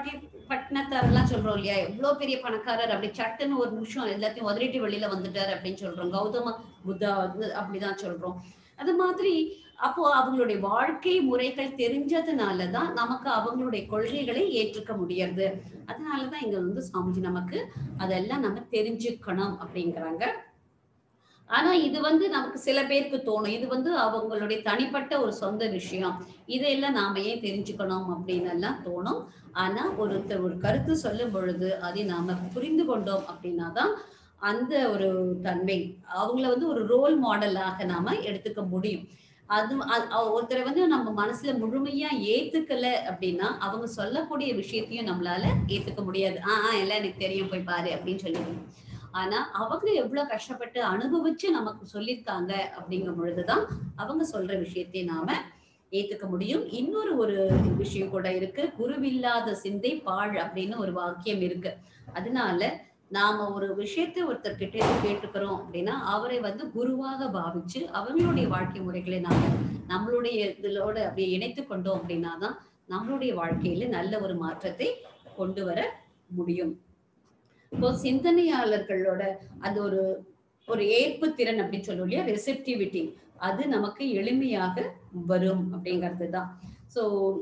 Speaker 1: பட்டினத்தாரெல்லாம் சொல்றோம் இல்லையா எவ்வளவு பெரிய பணக்காரர் அப்படி சட்டுன்னு ஒரு நிமிஷம் எல்லாத்தையும் உதறிட்டு வெளியில வந்துட்டார் அப்படின்னு சொல்றோம் கௌதம புத்தா வந்து அப்படிதான் சொல்றோம் அது மாதிரி அப்போ அவங்களுடைய வாழ்க்கை முறைகள் தெரிஞ்சதுனாலதான் நமக்கு அவங்களுடைய கொள்கைகளை ஏற்றுக்க முடியாது அதனாலதான் இங்க வந்து சுவாமிஜி நமக்கு அதெல்லாம் நம்ம தெரிஞ்சுக்கணும் அப்படிங்கிறாங்க ஆனா இது வந்து நமக்கு சில பேருக்கு தோணும் இது வந்து அவங்களுடைய தனிப்பட்ட ஒரு சொந்த விஷயம் இதையெல்லாம் நாம ஏன் தெரிஞ்சுக்கணும் அப்படின்னு எல்லாம் தோணும் ஆனா ஒருத்தர் ஒரு கருத்து சொல்லும் பொழுது அதை நாம புரிந்து கொண்டோம் அப்படின்னா தான் அந்த ஒரு தன்மை அவங்கள வந்து ஒரு ரோல் மாடலாக நாம எடுத்துக்க முடியும் அது அ- அ- ஒருத்தரை வந்து நம்ம மனசுல முழுமையா ஏத்துக்கல அப்படின்னா அவங்க சொல்லக்கூடிய விஷயத்தையும் நம்மளால ஏத்துக்க முடியாது ஆஹ் ஆஹ் எல்லாம் எனக்கு தெரியும் போய் பாரு அப்படின்னு சொல்லிடுவோம் ஆனா அவங்க எவ்வளவு கஷ்டப்பட்டு அனுபவிச்சு நமக்கு சொல்லியிருக்காங்க அப்படிங்கும் பொழுதுதான் அவங்க சொல்ற விஷயத்தை நாம ஏத்துக்க முடியும் இன்னொரு ஒரு விஷயம் கூட இருக்கு குருவில்லாத சிந்தை பாழ் அப்படின்னு ஒரு வாக்கியம் இருக்கு அதனால நாம ஒரு விஷயத்தை ஒருத்தர் கிட்ட இருந்து கேட்டுக்கிறோம் அப்படின்னா அவரை வந்து குருவாக பாவிச்சு அவங்களுடைய வாழ்க்கை முறைகளை நாம நம்மளுடைய இதோட அப்படியே இணைத்து கொண்டோம் அப்படின்னா தான் நம்மளுடைய வாழ்க்கையில நல்ல ஒரு மாற்றத்தை கொண்டு வர முடியும் இப்போ சிந்தனையாளர்களோட அந்த ஒரு ஒரு ஏற்பு திறன் அப்படின்னு சொல்லுவோம் இல்லையா ரெசெப்டிவிட்டி அது நமக்கு எளிமையாக வரும் அப்படிங்கிறது தான் ஸோ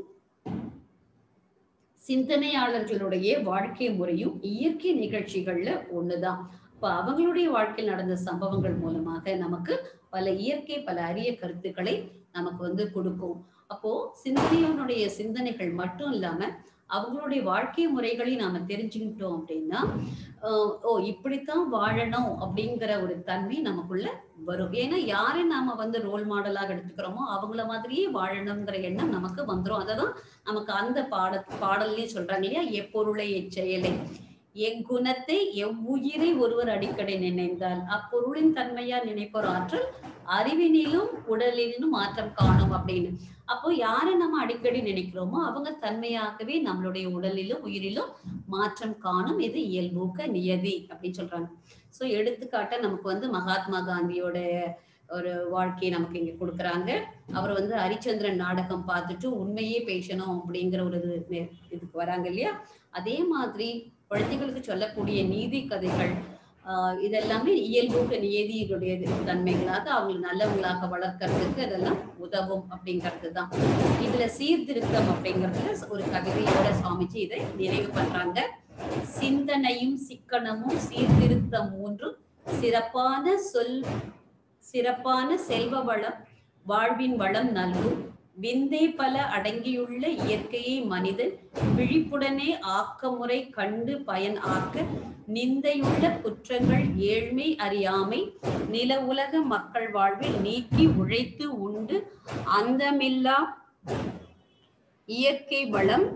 Speaker 1: சிந்தனையாளர்களுடைய வாழ்க்கை முறையும் இயற்கை நிகழ்ச்சிகள்ல ஒண்ணுதான் இப்ப அவங்களுடைய வாழ்க்கையில் நடந்த சம்பவங்கள் மூலமாக நமக்கு பல இயற்கை பல அரிய கருத்துக்களை நமக்கு வந்து கொடுக்கும் அப்போ சிந்தனையோனுடைய சிந்தனைகள் மட்டும் இல்லாம அவங்களுடைய வாழ்க்கை முறைகளை நாம தெரிஞ்சுக்கிட்டோம் அப்படின்னா ஆஹ் ஓ இப்படித்தான் வாழணும் அப்படிங்கிற ஒரு தன்மை நமக்குள்ள வரும் ஏன்னா யாரை நாம வந்து ரோல் மாடலாக எடுத்துக்கிறோமோ அவங்கள மாதிரியே வாழணுங்கிற எண்ணம் நமக்கு வந்துரும் அததான் நமக்கு அந்த பாட பாடல்லையும் சொல்றாங்க இல்லையா எப்பொருளை எச்செயலை எக்குணத்தை எவ்வுயிரை ஒருவர் அடிக்கடி நினைந்தால் அப்பொருளின் தன்மையா நினைப்போர் ஆற்றல் அறிவினிலும் உடலிலும் மாற்றம் காணும் அப்படின்னு அப்போ யாரை நம்ம அடிக்கடி நினைக்கிறோமோ அவங்க தன்மையாகவே நம்மளுடைய உடலிலும் உயிரிலும் மாற்றம் காணும் இது இயல்பூக்க நியதி அப்படின்னு சொல்றாங்க சோ எடுத்துக்காட்ட நமக்கு வந்து மகாத்மா காந்தியோட ஒரு வாழ்க்கையை நமக்கு இங்க கொடுக்குறாங்க அவர் வந்து ஹரிச்சந்திரன் நாடகம் பார்த்துட்டு உண்மையே பேசணும் அப்படிங்கிற ஒரு இது நே- இதுக்கு வராங்க இல்லையா அதே மாதிரி குழந்தைகளுக்கு சொல்லக்கூடிய நீதி கதைகள் ஆஹ் இதெல்லாமே இயல்பூக்க நியதியினுடைய தன்மைகளாக அவங்களை நல்லவங்களாக வளர்க்கறதுக்கு அதெல்லாம் உதவும் அப்படிங்கிறது தான் இதுல சீர்திருத்தம் அப்படிங்கறதுல ஒரு கவிதையோட சுவாமிஜி இதை நிறைவு பண்றாங்க சிந்தனையும் சிக்கனமும் சீர்திருத்தம் மூன்றும் சிறப்பான சொல் சிறப்பான செல்வ வளம் வாழ்வின் வளம் நல்கும் விந்தை பல அடங்கியுள்ள இயற்கையை மனிதன் விழிப்புடனே ஆக்கமுறை கண்டு பயன் ஆக்க நிந்தையுள்ள குற்றங்கள் ஏழ்மை அறியாமை நில உலக மக்கள் வாழ்வில் நீக்கி உழைத்து உண்டு அந்தமில்லா இயற்கை வளம்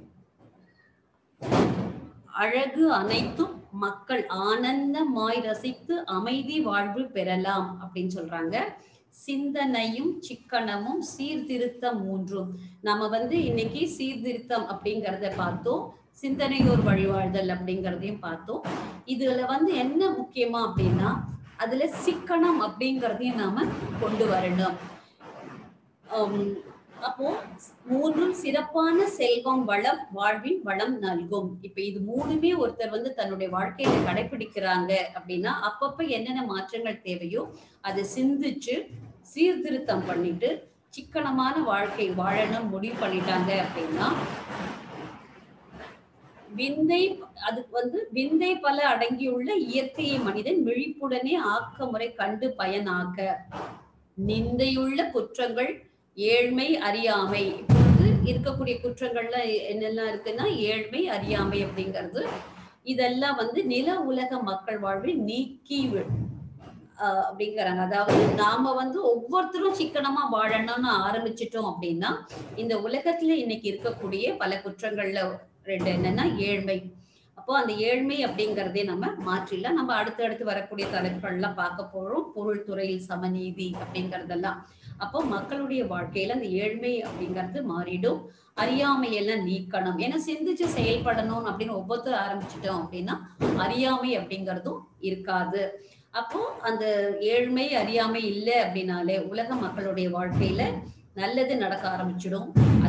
Speaker 1: அழகு அனைத்தும் மக்கள் ஆனந்தமாய் ரசித்து அமைதி வாழ்வு பெறலாம் அப்படின்னு சொல்றாங்க சிந்தனையும் சிக்கனமும் சீர்திருத்தம் மூன்றும் நம்ம வந்து இன்னைக்கு சீர்திருத்தம் அப்படிங்கறத பார்த்தோம் சிந்தனையோர் வழிவாழ்தல் அப்படிங்கறதையும் பார்த்தோம் இதுல வந்து என்ன முக்கியமா அப்படின்னா அதுல சிக்கனம் அப்படிங்கறதையும் நாம கொண்டு வரணும் ஆம், அப்போ மூன்றும் சிறப்பான செல்வம் வளம் வாழ்வின் வளம் நல்கும் இப்ப இது மூணுமே ஒருத்தர் வந்து தன்னுடைய வாழ்க்கையில கடைபிடிக்கிறாங்க அப்படின்னா அப்பப்ப என்னென்ன மாற்றங்கள் தேவையோ அதை சிந்திச்சு சீர்திருத்தம் பண்ணிட்டு சிக்கனமான வாழ்க்கை வாழணும் முடிவு பண்ணிட்டாங்க அப்படின்னா விந்தை அது வந்து விந்தை பல அடங்கியுள்ள இயற்கையை மனிதன் விழிப்புடனே ஆக்கமுறை கண்டு பயனாக்க நிந்தையுள்ள குற்றங்கள் ஏழ்மை அறியாமை இப்பொழுது இருக்கக்கூடிய குற்றங்கள்ல என்னெல்லாம் இருக்குன்னா ஏழ்மை அறியாமை அப்படிங்கிறது இதெல்லாம் வந்து நில உலக மக்கள் வாழ்வில் நீக்கி வி- ஆஹ் அப்படிங்கிறாங்க அதாவது நாம வந்து ஒவ்வொருத்தரும் சிக்கனமா வாழணும்னு ஆரம்பிச்சிட்டோம் அப்படின்னா இந்த உலகத்துல இன்னைக்கு இருக்கக்கூடிய பல குற்றங்கள்ல ரெண்டு என்னன்னா ஏழ்மை அப்போ அந்த ஏழ்மை அப்படிங்கறதே நம்ம மாற்றிடலாம் நம்ம அடுத்து அடுத்து வரக்கூடிய தலைப்புகள்லாம் பார்க்க போறோம் பொருள் துறையில் சமநீதி அப்படிங்கறதெல்லாம் அப்போ மக்களுடைய வாழ்க்கையில அந்த ஏழ்மை அப்படிங்கிறது மாறிடும் அறியாமையெல்லாம் நீக்கணும் ஏன்னா சிந்திச்சு செயல்படணும் அப்படின்னு ஒவ்வொருத்தரும் ஆரம்பிச்சிட்டோம் அப்படின்னா அறியாமை அப்படிங்கிறதும் இருக்காது அப்போ அந்த ஏழ்மை அறியாமை இல்லை அப்படின்னாலே உலக மக்களுடைய வாழ்க்கையில நல்லது நடக்க ஆரம்பிச்சிடும்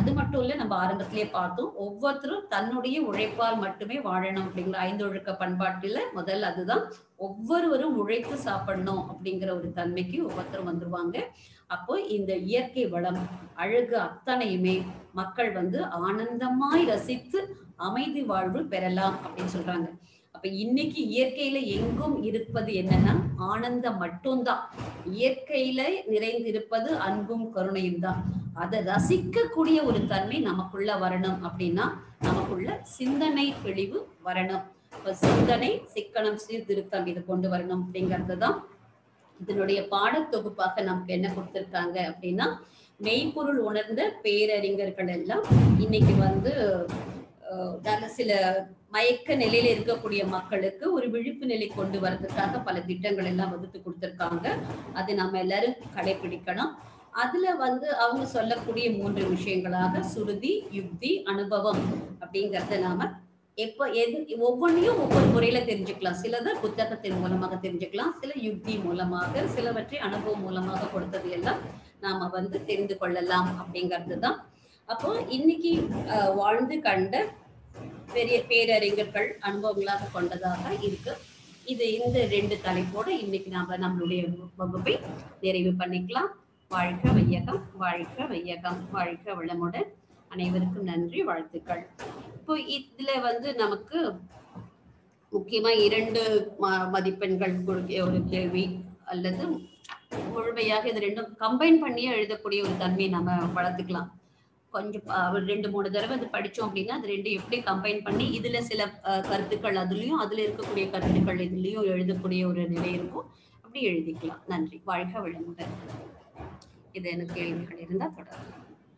Speaker 1: அது மட்டும் இல்ல நம்ம ஆரம்பத்திலேயே பார்த்தோம் ஒவ்வொருத்தரும் தன்னுடைய உழைப்பால் மட்டுமே வாழணும் அப்படிங்கிற ஐந்தொழுக்க பண்பாட்டுல முதல்ல அதுதான் ஒவ்வொருவரும் உழைத்து சாப்பிடணும் அப்படிங்கிற ஒரு தன்மைக்கு ஒவ்வொருத்தரும் வந்துருவாங்க அப்போ இந்த இயற்கை வளம் அழகு அத்தனையுமே மக்கள் வந்து ஆனந்தமாய் ரசித்து அமைதி வாழ்வு பெறலாம் அப்படின்னு சொல்றாங்க அப்ப இன்னைக்கு இயற்கையில எங்கும் இருப்பது என்னன்னா ஆனந்தம் மட்டும்தான் இயற்கையில நிறைந்து இருப்பது அன்பும் கருணையும் தான் அதை ரசிக்கக்கூடிய ஒரு தன்மை நமக்குள்ள வரணும் அப்படின்னா நமக்குள்ள சிந்தனை தெளிவு வரணும் இப்ப சிந்தனை சிக்கனம் சீர்திருத்தம் இது கொண்டு வரணும் அப்படிங்கிறது தான் இதனுடைய பாடத்தொகுப்பாக நமக்கு என்ன கொடுத்திருக்காங்க அப்படின்னா மெய்ப்பொருள் உணர்ந்த பேரறிஞர்கள் எல்லாம் இன்னைக்கு வந்து அஹ், நல்ல சில மயக்க நிலையில இருக்கக்கூடிய மக்களுக்கு ஒரு விழிப்பு நிலை கொண்டு வர்றதுக்காக பல திட்டங்கள் எல்லாம் வகுத்து கொடுத்திருக்காங்க அது நம்ம எல்லாரும் கடைபிடிக்கணும் அதுல வந்து அவங்க சொல்லக்கூடிய மூன்று விஷயங்களாக சுருதி யுக்தி அனுபவம் அப்படிங்கறத நாம எப்ப எது ஒவ்வொன்றையும் ஒவ்வொரு முறையில தெரிஞ்சுக்கலாம் சிலதை புத்தகத்தின் மூலமாக தெரிஞ்சுக்கலாம் சில யுக்தி மூலமாக சிலவற்றை அனுபவம் மூலமாக கொடுத்தது எல்லாம் நாம வந்து தெரிந்து கொள்ளலாம் அப்படிங்கிறது தான் அப்போ இன்னைக்கு அஹ், வாழ்ந்து கண்ட பெரிய பேரறிஞர்கள் அனுபவங்களாக கொண்டதாக இருக்கு இது இந்த ரெண்டு தலைப்போட இன்னைக்கு நாம நம்மளுடைய வகுப்பை நிறைவு பண்ணிக்கலாம் வாழ்க வையகம் வாழ்க வையகம் வாழ்க வளமுடன் அனைவருக்கும் நன்றி வாழ்த்துக்கள் இப்போ இதுல வந்து நமக்கு முக்கியமா இரண்டு ம- மதிப்பெண்கள் கொடுக்க ஒரு கேள்வி அல்லது முழுமையாக இது ரெண்டும் கம்பைன் பண்ணியே எழுதக்கூடிய ஒரு தன்மையை நம்ம வளர்த்துக்கலாம் கொஞ்சம் ப- ஒரு ரெண்டு மூணு தடவை அது படிச்சோம் அப்படின்னா அது ரெண்டு எப்படி கம்பைன் பண்ணி இதுல சில அஹ், கருத்துக்கள் அதுலயும் அதுல இருக்கக்கூடிய கருத்துக்கள் இதுலயும் எழுதக்கூடிய ஒரு நிலை இருக்கும் அப்படி எழுதிக்கலாம் நன்றி வாழ்க வளமுடன் இது எனக்கு கேள்விகள் இருந்தா தொடரும்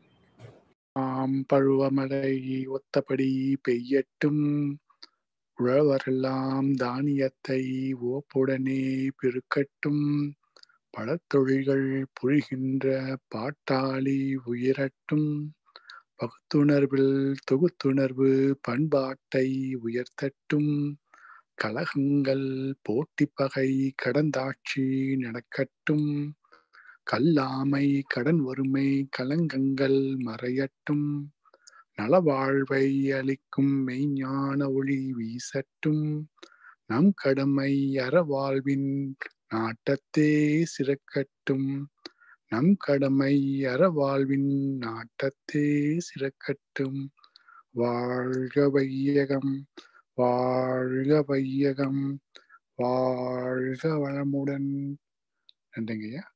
Speaker 2: ஆம் பருவமழை ஒத்தபடி பெய்யட்டும் உழவரெல்லாம் தானியத்தை ஓப்புடனே பெருக்கட்டும் பழத்தொழில்கள் புரிகின்ற பாட்டாளி உயரட்டும் பகுத்துணர்வில் தொகுத்துணர்வு பண்பாட்டை உயர்த்தட்டும் கலகங்கள் போட்டி பகை கடந்தாட்சி நடக்கட்டும் கல்லாமை கடன் வறுமை கலங்கங்கள் மறையட்டும் நலவாழ்வை அளிக்கும் மெய்ஞான ஒளி வீசட்டும் நம் கடமை அறவாழ்வின் நாட்டத்தே சிறக்கட்டும் நம் கடமை அறவாழ்வின் நாட்டத்தே சிறக்கட்டும் வாழ்க வையகம் வாழ்க வையகம் வாழ்க வளமுடன் நன்றிங்கய்யா